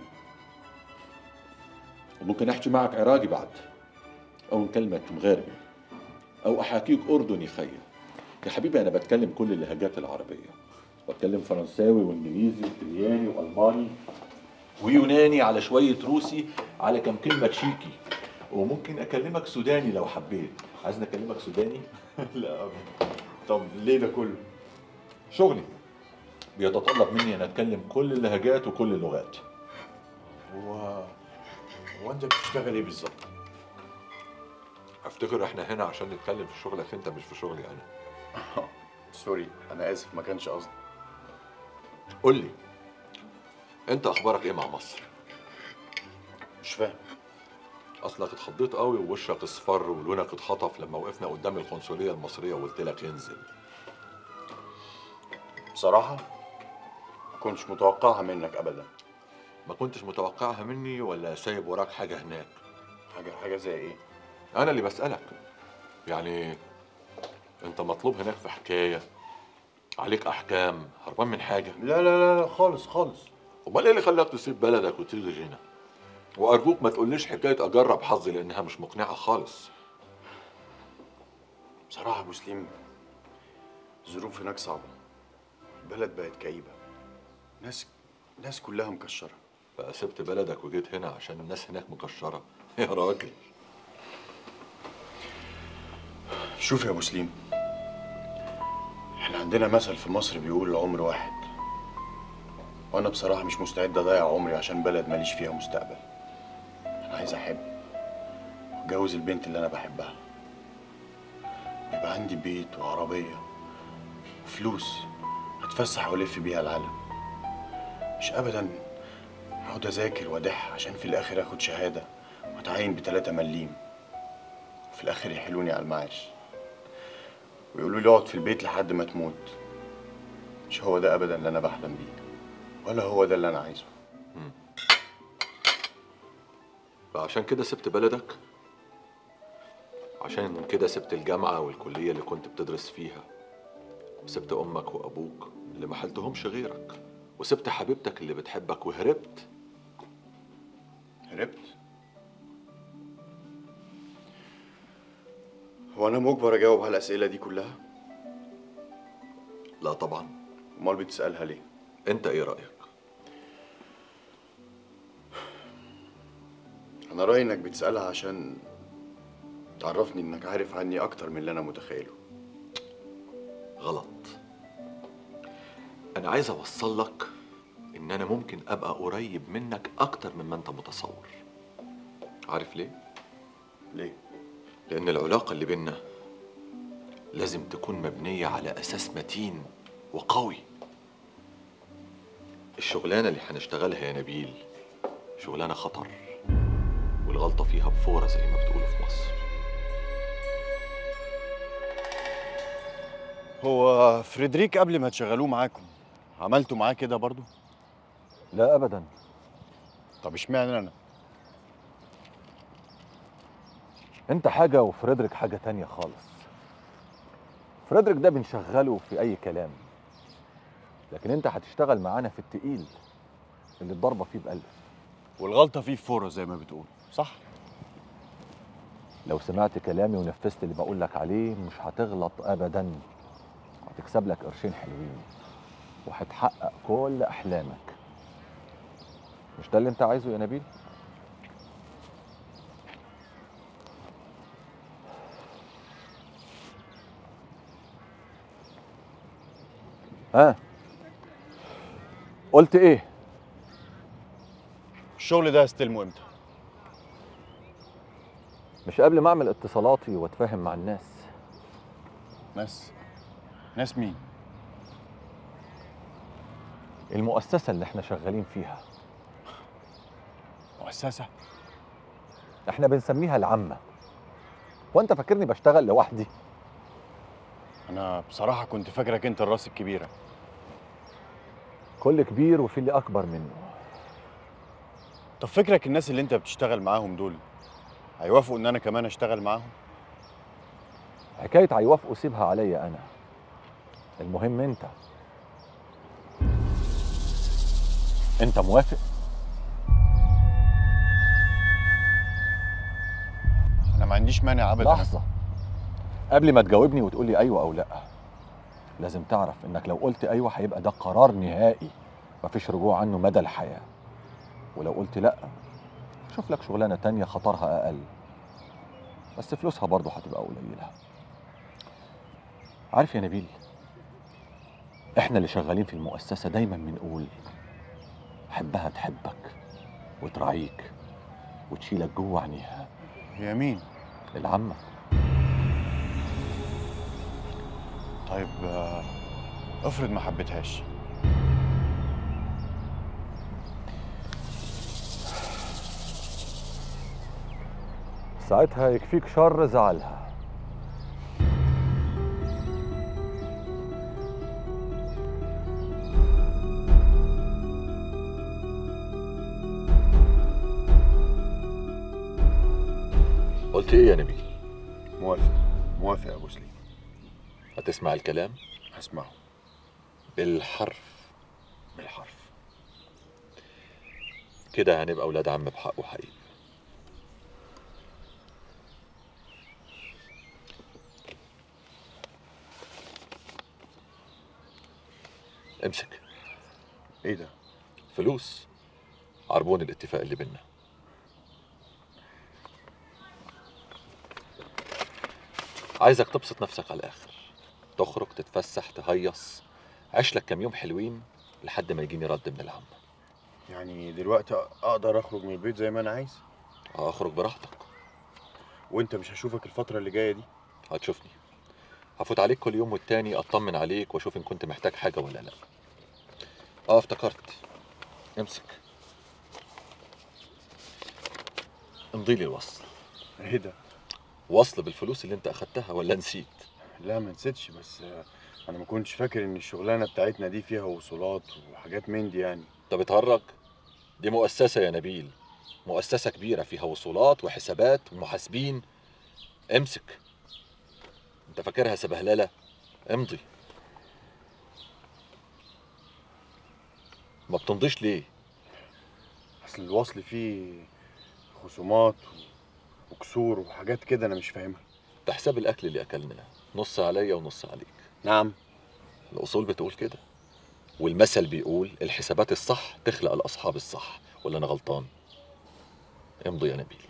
وممكن احكي معك عراقي بعد او كلمة مغاربي او احاكيك اردني خير يا حبيبي انا بتكلم كل اللهجات العربية بتكلم فرنساوي وانجليزي وطلياني والماني ويوناني على شوية روسي على كم كلمة تشيكي وممكن اكلمك سوداني لو حبيت عايزني اكلمك سوداني لا أبدا. طب ليه ده كله شغلي بيتطلب مني ان اتكلم كل اللهجات وكل اللغات هو هو انت بتشتغل ايه بالظبط افتكر احنا هنا عشان نتكلم في شغلك انت مش في شغلي انا سوري انا اسف ما كانش قصدي قول لي انت اخبارك ايه مع مصر مش فاهم اصلك اتخضيت قوي ووشك اصفر ولونك اتخطف لما وقفنا قدام القنصليه المصريه وقلت لك انزل بصراحه ما كنتش متوقعها منك ابدا ما كنتش متوقعها مني ولا سايب وراك حاجه هناك حاجه حاجه زي ايه انا اللي بسالك يعني انت مطلوب هناك في حكايه عليك احكام هربان من حاجه لا لا لا, لا خالص خالص امال ايه اللي خلاك تسيب بلدك وتيجي هنا وارجوك ما تقوليش حكايه اجرب حظي لانها مش مقنعه خالص بصراحه ابو سليم الظروف هناك صعبه البلد بقت كئيبه ناس ناس كلها مكشره بقى سبت بلدك وجيت هنا عشان الناس هناك مكشره يا راجل شوف يا ابو سليم احنا عندنا مثل في مصر بيقول العمر واحد وانا بصراحه مش مستعد اضيع عمري عشان بلد ماليش فيها مستقبل انا عايز احب واتجوز البنت اللي انا بحبها يبقى عندي بيت وعربيه وفلوس اتفسح والف بيها العالم مش ابدا اقعد اذاكر وادح عشان في الاخر اخد شهاده واتعين بتلاتة مليم وفي الاخر يحلوني على المعاش ويقولوا لي اقعد في البيت لحد ما تموت مش هو ده ابدا اللي انا بحلم بيه ولا هو ده اللي انا عايزه فعشان كده سبت بلدك عشان كده سبت الجامعة والكلية اللي كنت بتدرس فيها وسبت أمك وأبوك اللي ما حلتهمش غيرك وسبت حبيبتك اللي بتحبك وهربت هربت هو انا مجبر اجاوب على الاسئله دي كلها لا طبعا امال بتسالها ليه انت ايه رايك انا رايي انك بتسالها عشان تعرفني انك عارف عني اكتر من اللي انا متخيله غلط انا عايز اوصل لك ان انا ممكن ابقى قريب منك اكتر مما انت متصور عارف ليه ليه لان العلاقه اللي بينا لازم تكون مبنيه على اساس متين وقوي الشغلانه اللي هنشتغلها يا نبيل شغلانه خطر والغلطه فيها بفوره زي ما بتقولوا في مصر هو فريدريك قبل ما تشغلوه معاكم عملتوا معاه كده برضو لا ابدا طب اشمعنى انا انت حاجة وفريدريك حاجة تانية خالص فريدريك ده بنشغله في اي كلام لكن انت هتشتغل معانا في التقيل اللي الضربة فيه بألف والغلطه فيه فوره زي ما بتقول صح لو سمعت كلامي ونفذت اللي بقول لك عليه مش هتغلط ابدا هتكسب لك قرشين حلوين وهتحقق كل احلامك مش ده اللي انت عايزه يا نبيل ها قلت ايه الشغل ده هستلمه امتى مش قبل ما اعمل اتصالاتي واتفاهم مع الناس ناس ناس مين المؤسسة اللي احنا شغالين فيها مؤسسه احنا بنسميها العامة وانت فاكرني بشتغل لوحدي انا بصراحه كنت فاكرك انت الراس الكبيره كل كبير وفي اللي اكبر منه طب فكرك الناس اللي انت بتشتغل معاهم دول هيوافقوا ان انا كمان اشتغل معاهم حكاية هيوافقوا سيبها عليا انا المهم انت انت موافق انا ما عنديش مانع ابدا لحظة قبل ما تجاوبني وتقول لي ايوه او لا لازم تعرف انك لو قلت ايوه هيبقى ده قرار نهائي مفيش رجوع عنه مدى الحياة ولو قلت لا شوف لك شغلانة تانية خطرها اقل بس فلوسها برضه هتبقى قليلة عارف يا نبيل احنا اللي شغالين في المؤسسة دايما بنقول حبها تحبك وتراعيك وتشيلك جوه عينيها هي مين العمة طيب آه، افرض ما حبيتهاش ساعتها يكفيك شر زعلها قلت ايه يا نبيل موافق موافق يا ابو سليم هتسمع الكلام هسمعه بالحرف بالحرف كده هنبقى اولاد عم بحق وحقيقي امسك ايه ده فلوس عربون الاتفاق اللي بينا عايزك تبسط نفسك على الاخر تخرج تتفسح تهيص عيش لك كام يوم حلوين لحد ما يجيني رد من العم يعني دلوقتي اقدر اخرج من البيت زي ما انا عايز اخرج براحتك وانت مش هشوفك الفتره اللي جايه دي هتشوفني هفوت عليك كل يوم والتاني اطمن عليك واشوف ان كنت محتاج حاجه ولا لا اه افتكرت امسك امضي لي الوصل ايه ده وصل بالفلوس اللي انت اخدتها ولا نسيت لا ما نسيتش بس آه، انا ما كنتش فاكر ان الشغلانه بتاعتنا دي فيها وصولات وحاجات من دي يعني انت بتهرج دي مؤسسه يا نبيل مؤسسه كبيره فيها وصولات وحسابات ومحاسبين امسك انت فاكرها سبهلله امضي ما بتمضيش ليه اصل الوصل فيه خصومات وكسور وحاجات كده انا مش فاهمها ده حساب الاكل اللي اكلناه نص عليا ونص عليك نعم الاصول بتقول كده والمثل بيقول الحسابات الصح تخلق الاصحاب الصح ولا انا غلطان امضي يا نبيل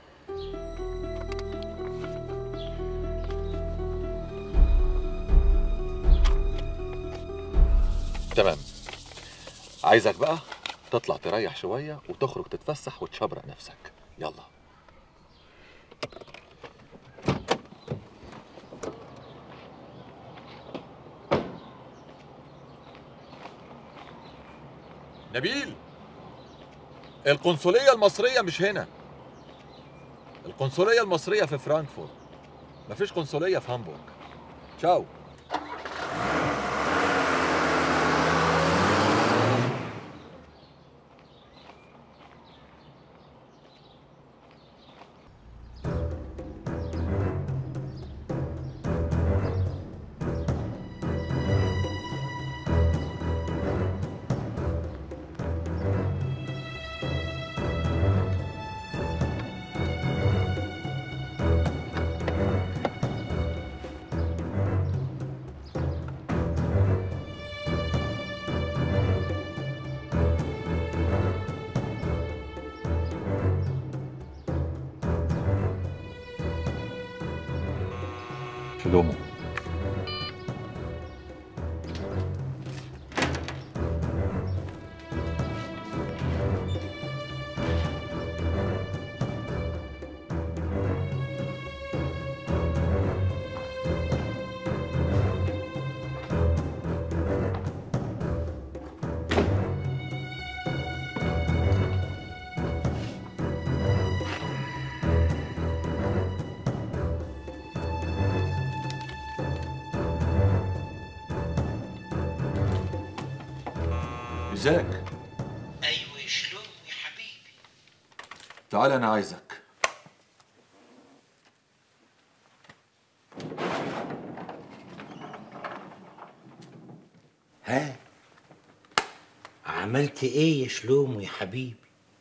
تمام عايزك بقى تطلع تريح شوية وتخرج تتفسح وتشبرق نفسك يلا نبيل القنصلية المصرية مش هنا القنصلية المصرية في فرانكفورت مفيش قنصلية في هامبورغ تشاو شلومو ازيك ايوه شلون يا حبيبي تعال انا عايزك ها عملت ايه يا شلومو يا حبيبي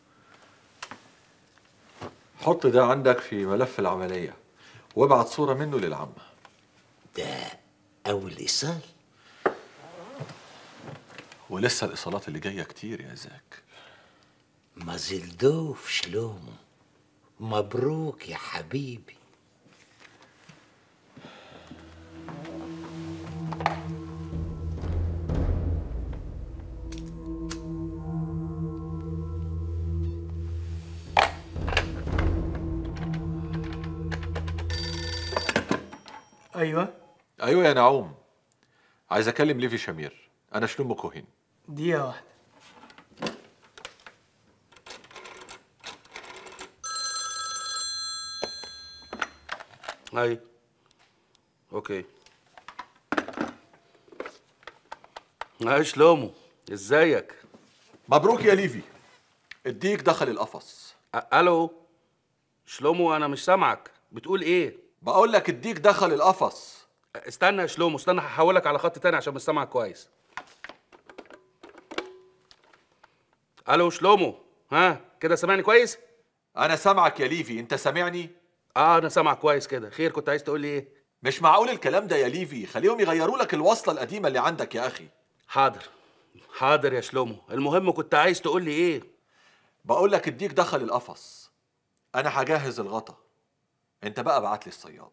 حط ده عندك في ملف العملية وابعت صورة منه للعم ده اول ايصال ولسه الايصالات اللي جاية كتير يا زاك مازلدوف شلومو مبروك يا حبيبي ايوه ايوه يا نعوم عايز اكلم ليفي شمير انا شلومو كوهين دقيقة واحدة هاي اوكي هاي شلومو ازيك مبروك يا ليفي الديك دخل القفص الو شلومو انا مش سامعك بتقول ايه بقول لك الديك دخل القفص استنى يا شلومو استنى هحولك على خط تاني عشان مش سامعك كويس الو شلومو ها كده سامعني كويس انا سامعك يا ليفي انت سامعني اه انا سامعك كويس كده خير كنت عايز تقول لي ايه مش معقول الكلام ده يا ليفي خليهم يغيروا لك الوصله القديمه اللي عندك يا اخي حاضر حاضر يا شلومو المهم كنت عايز تقول لي ايه بقول لك الديك دخل القفص انا هجهز الغطا انت بقى ابعت لي الصياد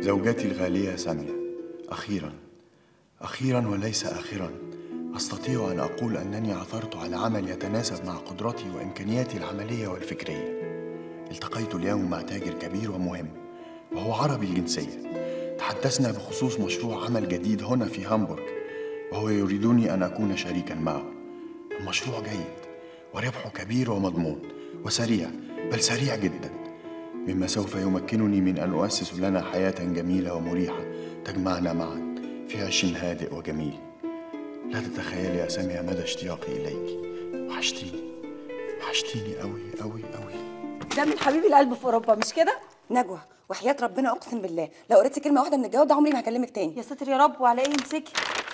زوجتي الغالية سامية أخيرا أخيرا وليس آخرا أستطيع أن أقول أنني عثرت على عمل يتناسب مع قدرتي وإمكانياتي العملية والفكرية التقيت اليوم مع تاجر كبير ومهم وهو عربي الجنسية تحدثنا بخصوص مشروع عمل جديد هنا في هامبورغ وهو يريدني أن أكون شريكا معه المشروع جيد وربحه كبير ومضمون وسريع بل سريع جدا مما سوف يمكنني من أن أؤسس لنا حياة جميلة ومريحة تجمعنا معا في عيش هادئ وجميل لا تتخيلي يا سامية مدى اشتياقي إليك وحشتيني وحشتيني أوي أوي أوي ده من حبيبي القلب في اوروبا مش كده نجوى وحياه ربنا اقسم بالله لو قريتي كلمه واحده من الجواب ده عمري ما هكلمك تاني يا ساتر يا رب وعلى ايه امسكي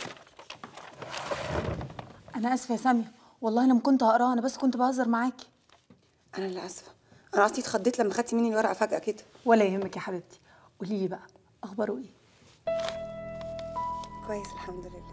انا اسفه يا ساميه والله لما كنت هقراها انا بس كنت بهزر معاكي انا اللي اسفه انا اصلي اتخضيت لما خدتي مني الورقه فجاه كده ولا يهمك يا حبيبتي قولي لي بقى اخباره ايه كويس الحمد لله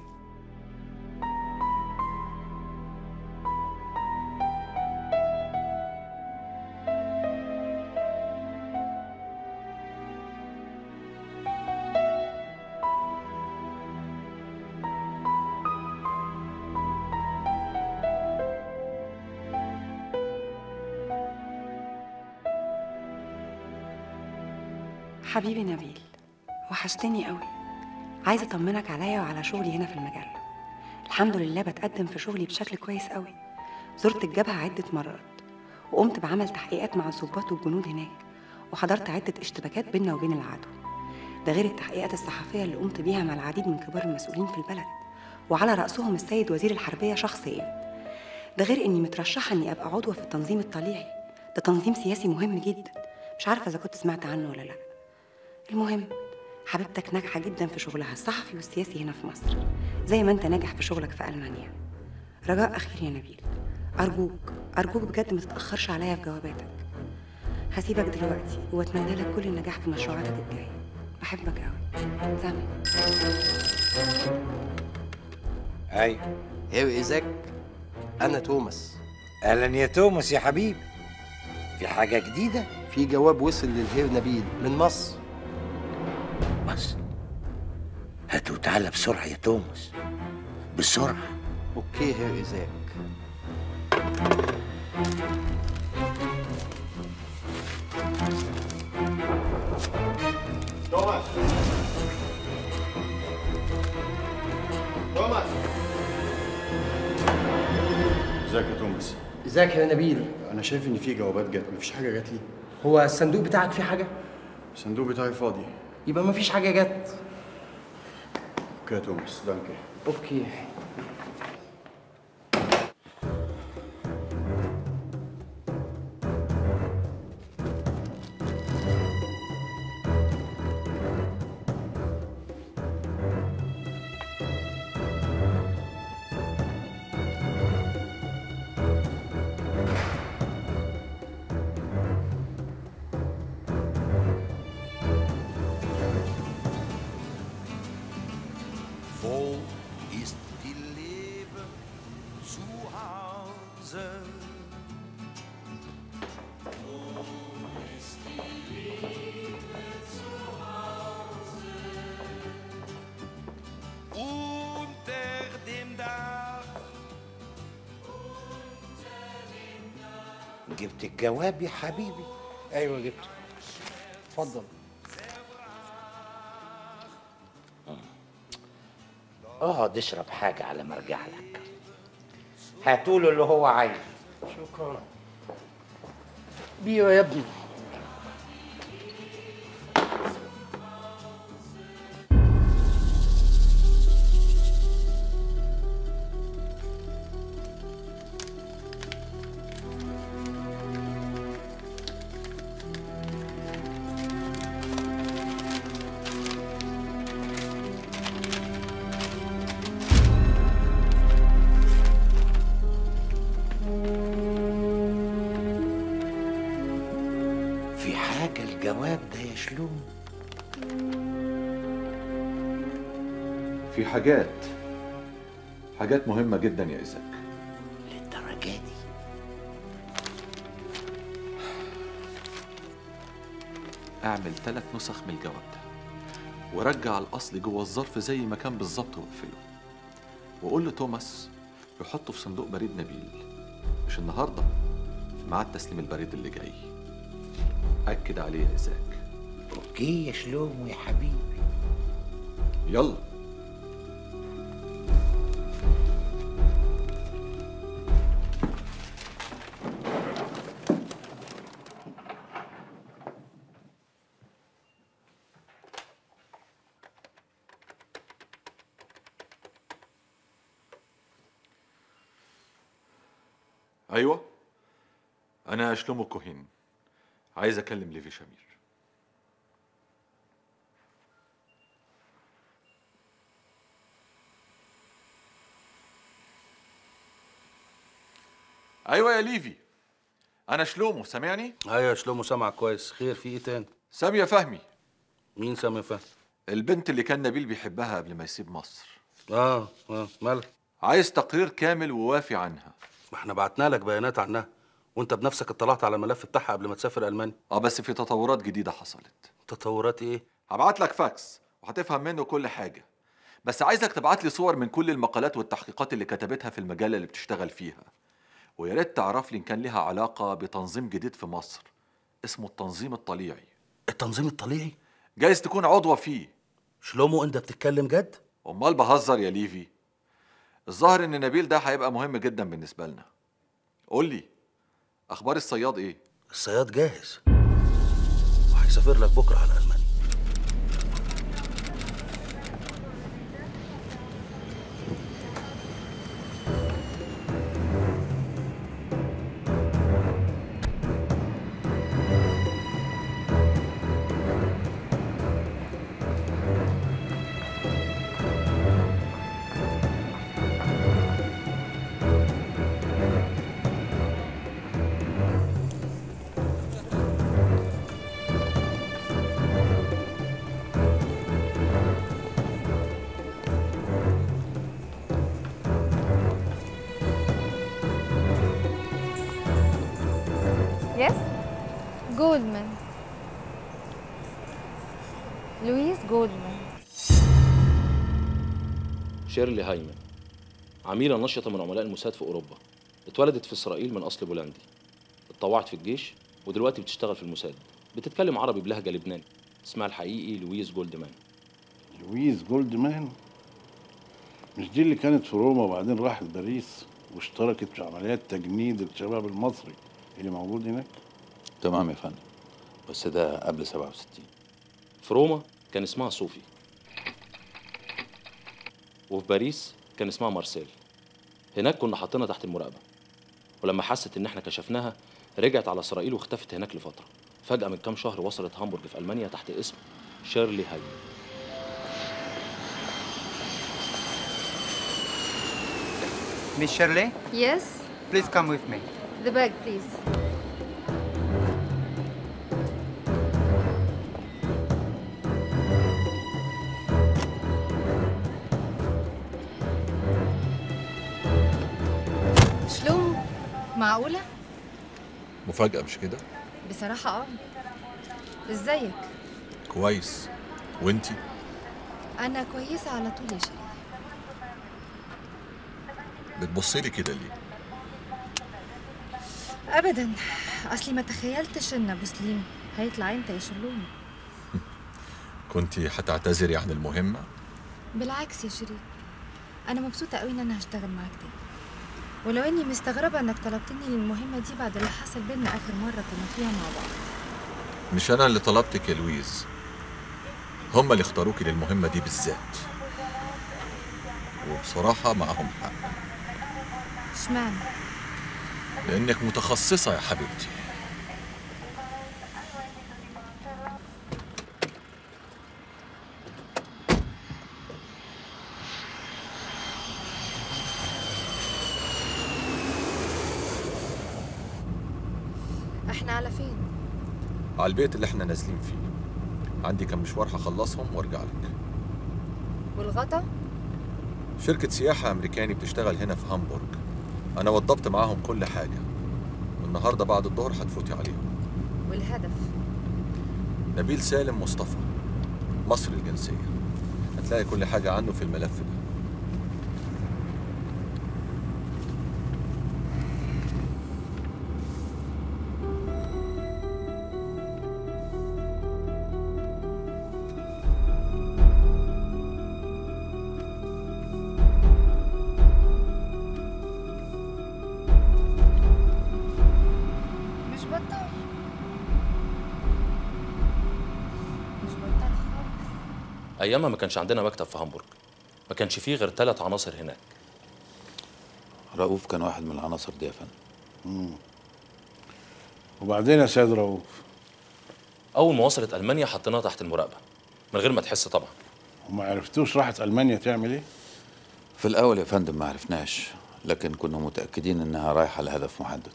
حبيبي نبيل وحشتني قوي عايزه اطمنك عليا وعلى شغلي هنا في المجله الحمد لله بتقدم في شغلي بشكل كويس قوي زرت الجبهه عده مرات وقمت بعمل تحقيقات مع الضباط والجنود هناك وحضرت عده اشتباكات بيننا وبين العدو ده غير التحقيقات الصحفيه اللي قمت بيها مع العديد من كبار المسؤولين في البلد وعلى راسهم السيد وزير الحربيه شخصيا ده غير اني مترشحه اني ابقى عضوه في التنظيم الطليعي ده تنظيم سياسي مهم جدا مش عارفه اذا كنت سمعت عنه ولا لا المهم حبيبتك ناجحة جدا في شغلها الصحفي والسياسي هنا في مصر زي ما انت ناجح في شغلك في ألمانيا رجاء أخير يا نبيل أرجوك أرجوك بجد ما تتأخرش عليا في جواباتك هسيبك دلوقتي وأتمنى لك كل النجاح في مشروعاتك الجاية بحبك أوي سامي ايوه هيو ايزاك انا توماس اهلا يا توماس يا حبيبي في حاجه جديده في جواب وصل للهير نبيل من مصر مصر هاتوا تعالى بسرعة يا توماس بسرعة اوكي هير ايزاك توماس توماس ازيك يا توماس ازيك يا نبيل انا شايف ان في جوابات جت مفيش حاجه جت لي هو الصندوق بتاعك فيه حاجه الصندوق بتاعي فاضي يبقى مفيش حاجه جت اوكي يا توماس دانكي اوكي Wo ist die Liebe zu Hause? Wo ist die Liebe zu Hause? Unter dem Dach. جبت الجواب يا حبيبي ايوه جبته اتفضل اقعد اشرب حاجة على ما ارجع لك هاتوله اللي هو عايزه شكرا بيو يا ابني في حاجة الجواب ده يا شلوم في حاجات حاجات مهمة جدا يا إيزاك للدرجة دي اعمل ثلاث نسخ من الجواب ده ورجع الاصل جوه الظرف زي ما كان بالظبط واقفله وقول لتوماس يحطه في صندوق بريد نبيل مش النهارده في ميعاد تسليم البريد اللي جاي اكد عليه يا اساك اوكي يا شلومو يا حبيبي يلا ايوه انا شلومو كوهين عايز اكلم ليفي شمير ايوه يا ليفي انا شلومو سامعني ايوه يا شلومو سامعك كويس خير في ايه تاني ساميه فهمي مين ساميه فهمي البنت اللي كان نبيل بيحبها قبل ما يسيب مصر اه اه مالها عايز تقرير كامل ووافي عنها ما احنا بعتنا لك بيانات عنها وانت بنفسك اطلعت على الملف بتاعها قبل ما تسافر المانيا اه بس في تطورات جديده حصلت تطورات ايه هبعت لك فاكس وهتفهم منه كل حاجه بس عايزك تبعت لي صور من كل المقالات والتحقيقات اللي كتبتها في المجله اللي بتشتغل فيها ويا ريت تعرف لي ان كان ليها علاقه بتنظيم جديد في مصر اسمه التنظيم الطليعي التنظيم الطليعي جايز تكون عضوه فيه شلومو انت بتتكلم جد امال بهزر يا ليفي الظاهر ان نبيل ده هيبقى مهم جدا بالنسبه لنا قول لي اخبار الصياد ايه الصياد جاهز وهيسافر لك بكره على المانيا Yes? Goldman. لويس جولدمان شيرلي هايمن عميلة نشطة من عملاء الموساد في أوروبا اتولدت في إسرائيل من أصل بولندي اتطوعت في الجيش ودلوقتي بتشتغل في الموساد بتتكلم عربي بلهجة لبناني اسمها الحقيقي لويس جولدمان لويس جولدمان مش دي اللي كانت في روما وبعدين راحت باريس واشتركت في عمليات تجنيد الشباب المصري اللي موجود هناك تمام يا فندم بس ده قبل 67 في روما كان اسمها صوفي وفي باريس كان اسمها مارسيل هناك كنا حاطينها تحت المراقبة ولما حست إن إحنا كشفناها رجعت على إسرائيل واختفت هناك لفترة فجأة من كام شهر وصلت هامبورج في ألمانيا تحت اسم شيرلي هايمن Miss Shirley, Yes? please come with me. The bag, please. شلوم معقولة؟ مفاجاه مش كده بصراحة اه ازيك؟ كويس وانتي أنا كويسة على طول يا شيرين بتبصي لي كده ليه أبدا أصلي ما تخيلتش إن أبو سليم هيطلع أنت يا شلوم كنتي هتعتذري عن المهمه بالعكس يا شيرين أنا مبسوطة قوي إن أنا هشتغل معاك تاني ولو إني مستغربة إنك طلبتني للمهمة دي بعد اللي حصل بينا آخر مرة كنا فيها مع بعض مش انا اللي طلبتك يا لويز هما اللي اختاروكي للمهمه دي بالذات وبصراحه معاهم حق اشمعنى؟ لانك متخصصه يا حبيبتي إحنا على فين؟ على البيت اللي احنا نازلين فيه عندي كم مشوار هخلصهم وارجع لك والغطا؟ شركة سياحة أمريكاني بتشتغل هنا في هامبورج أنا وضبت معاهم كل حاجة والنهاردة بعد الظهر هتفوتي عليهم والهدف؟ نبيل سالم مصطفى مصري الجنسيه هتلاقي كل حاجه عنه في الملف ده مش بطال مش بطال خالص ايامها ما كانش عندنا مكتب في هامبورج ما كانش فيه غير ثلاث عناصر هناك رؤوف كان واحد من العناصر دي يا فندم مم. وبعدين يا سيد رؤوف اول ما وصلت المانيا حطيناها تحت المراقبه من غير ما تحس طبعا وما عرفتوش راحت المانيا تعمل ايه في الأول يا فندم ما عرفناش لكن كنا متأكدين إنها رايحة لهدف محدد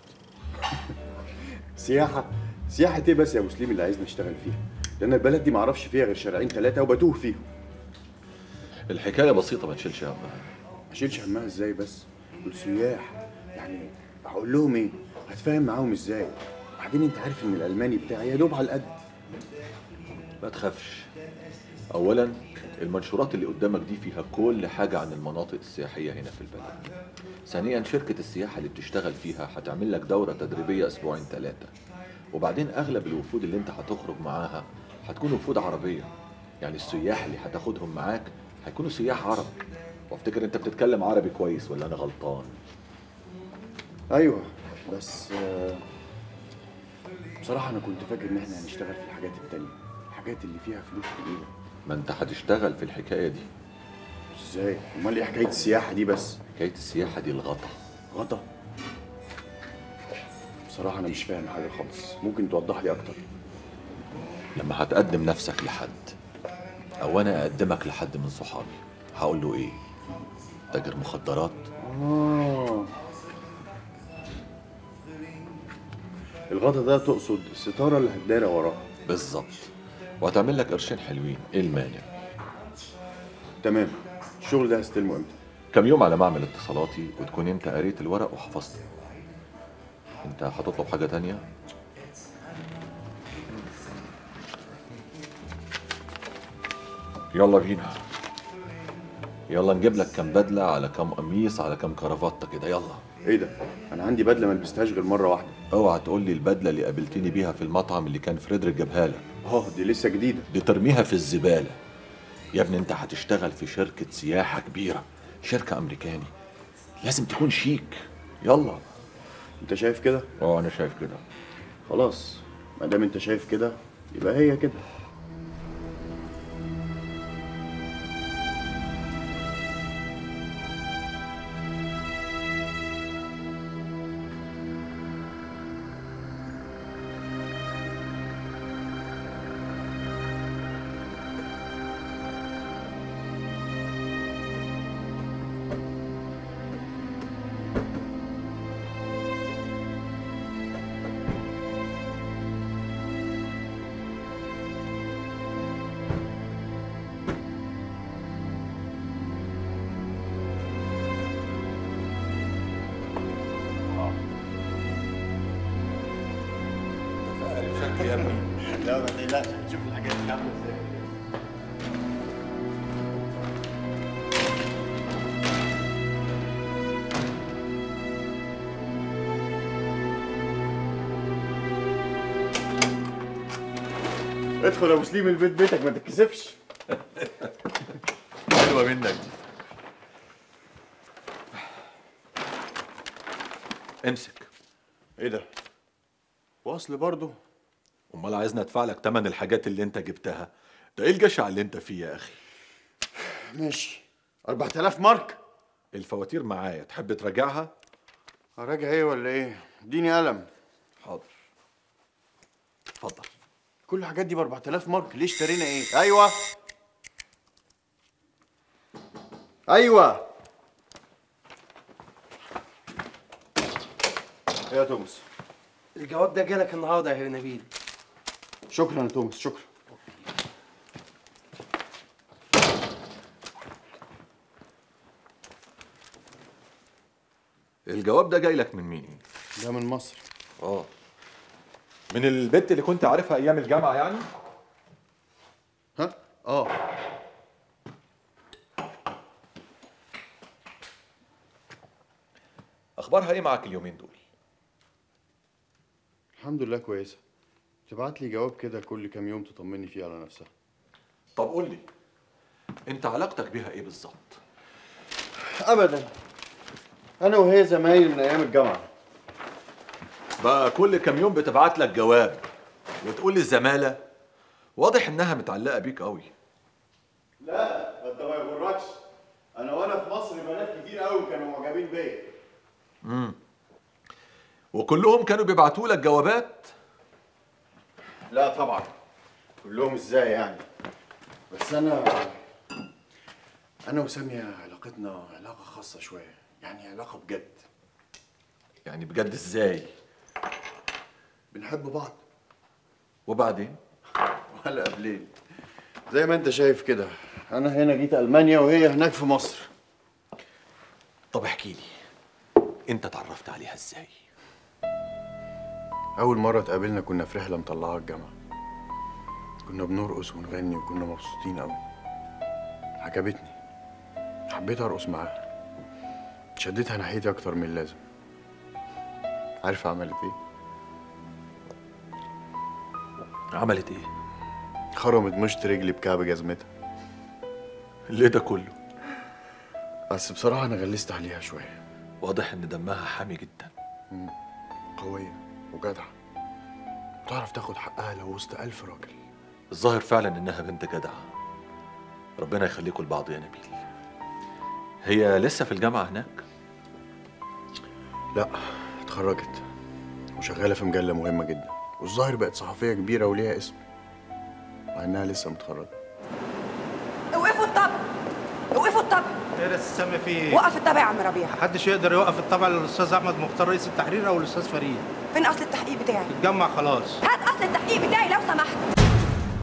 سياحة سياحة ايه بس يا ابو سليم اللي عايزني اشتغل فيها؟ لان البلد دي معرفش فيها غير شارعين ثلاثة وبتوه فيهم الحكايه بسيطه ما تشيلش همها ما اشيلش همها ازاي بس؟ دول سياح يعني هقول لهم ايه؟ هتفاهم معاهم ازاي؟ وبعدين انت عارف ان الالماني بتاعي يا دوب على القد ما تخافش اولا المنشورات اللي قدامك دي فيها كل حاجه عن المناطق السياحيه هنا في البلد ثانيا شركه السياحه اللي بتشتغل فيها هتعمل لك دوره تدريبيه اسبوعين ثلاثه وبعدين اغلب الوفود اللي انت هتخرج معاها هتكون وفود عربيه يعني السياح اللي هتاخدهم معاك هيكونوا سياح عرب وافتكر انت بتتكلم عربي كويس ولا انا غلطان ايوه بس آه، بصراحة انا كنت فاكر ان احنا هنشتغل في الحاجات التانية الحاجات اللي فيها فلوس كبيرة ما انت هتشتغل في الحكايه دي ازاي؟ امال ايه حكاية السياحة دي بس؟ حكايه السياحه دي الغطا غطا بصراحة انا مش فاهم حاجة خالص ممكن توضح لي اكتر لما هتقدم نفسك لحد او انا اقدمك لحد من صحابي هقول له ايه تاجر مخدرات آه. الغطا ده تقصد الستارة اللي هتدارى وراها بالظبط وهتعمل لك قرشين حلوين ايه المانع تمام الشغل ده هستلمه امتى كم يوم على معمل اتصالاتي وتكون انت قريت الورق وحفظته انت هتطلب حاجه تانية يلا بينا يلا نجيب لك كام بدله على كام قميص على كام كرافته كده يلا ايه ده انا عندي بدله ما لبستهاش غير مره واحده اوعى تقول لي البدله اللي قابلتني بيها في المطعم اللي كان فريدريك جابها لك اه دي لسه جديده دي ترميها في الزباله يا ابني انت هتشتغل في شركه سياحه كبيره شركه امريكاني لازم تكون شيك يلا انت شايف كده اه انا شايف كده خلاص ما دام انت شايف كده يبقى هي كده شكل يا ابني لا ما تقلقش هتشوف الحاجات دي عامله ازاي ادخل يا ابو سليم البيت بيتك ما تتكسفش حلوه منك دي امسك ايه ده وصل برضه امال عايزني ادفع لك تمن الحاجات اللي انت جبتها ده ايه الجشع اللي انت فيه يا اخي ماشي 4000 مارك الفواتير معايا تحب تراجعها هراجع ايه ولا ايه اديني قلم حاضر اتفضل كل الحاجات دي ب 4000 مارك ليه اشترينا ايه ايوه ايوه ايه يا توماس الجواب ده جالك النهارده يا نبيل شكرا يا توماس شكرا الجواب ده جاي لك من مين ده من مصر اه من البت اللي كنت عارفها ايام الجامعه يعني ها اه اخبارها ايه معاك اليومين دول الحمد لله كويسه تبعت لي جواب كده كل كام يوم تطمني فيه على نفسها طب قول لي انت علاقتك بيها ايه بالظبط ابدا انا وهي زمايل من ايام الجامعه بقى كل كام يوم بتبعت لك جواب وتقول لي الزماله واضح انها متعلقه بيك قوي لا انت ما يغركش انا وانا في مصر بنات كتير قوي كانوا معجبين بيا امم وكلهم كانوا بيبعتوا لك جوابات لا طبعا كلهم ازاي يعني بس انا انا وساميه علاقتنا علاقه خاصه شويه يعني علاقه بجد يعني بجد ازاي بنحب بعض وبعدين ولا قبلين زي ما انت شايف كده انا هنا جيت المانيا وهي هناك في مصر طب احكي لي انت اتعرفت عليها ازاي اول مره اتقابلنا كنا في رحله مطلعه الجامعه كنا بنرقص ونغني وكنا مبسوطين قوي عجبتني حبيت ارقص معاها شدتها ناحيتي اكتر من اللازم عارفه عملت ايه عملت ايه خرمت مشط رجلي بكعب جزمتها ليه ده كله بس بصراحه انا غلست عليها شويه واضح ان دمها حامي جدا مم. قويه وجدعه تعرف تاخد حقها لو وسط ألف راجل الظاهر فعلا انها بنت جدعه ربنا يخليكم لبعض يا نبيل هي لسه في الجامعه هناك لا اتخرجت وشغاله في مجله مهمه جدا والظاهر بقت صحفيه كبيره وليها اسم مع انها لسه متخرجه اوقفوا الطبع اوقفوا الطبع ايه يا استاذ سامي في ايه؟ وقف الطبع يا عم ربيع محدش يقدر يوقف الطبع للاستاذ احمد مختار رئيس التحرير او الاستاذ فريد فين اصل التحقيق بتاعي اتجمع خلاص هات اصل التحقيق بتاعي لو سمحت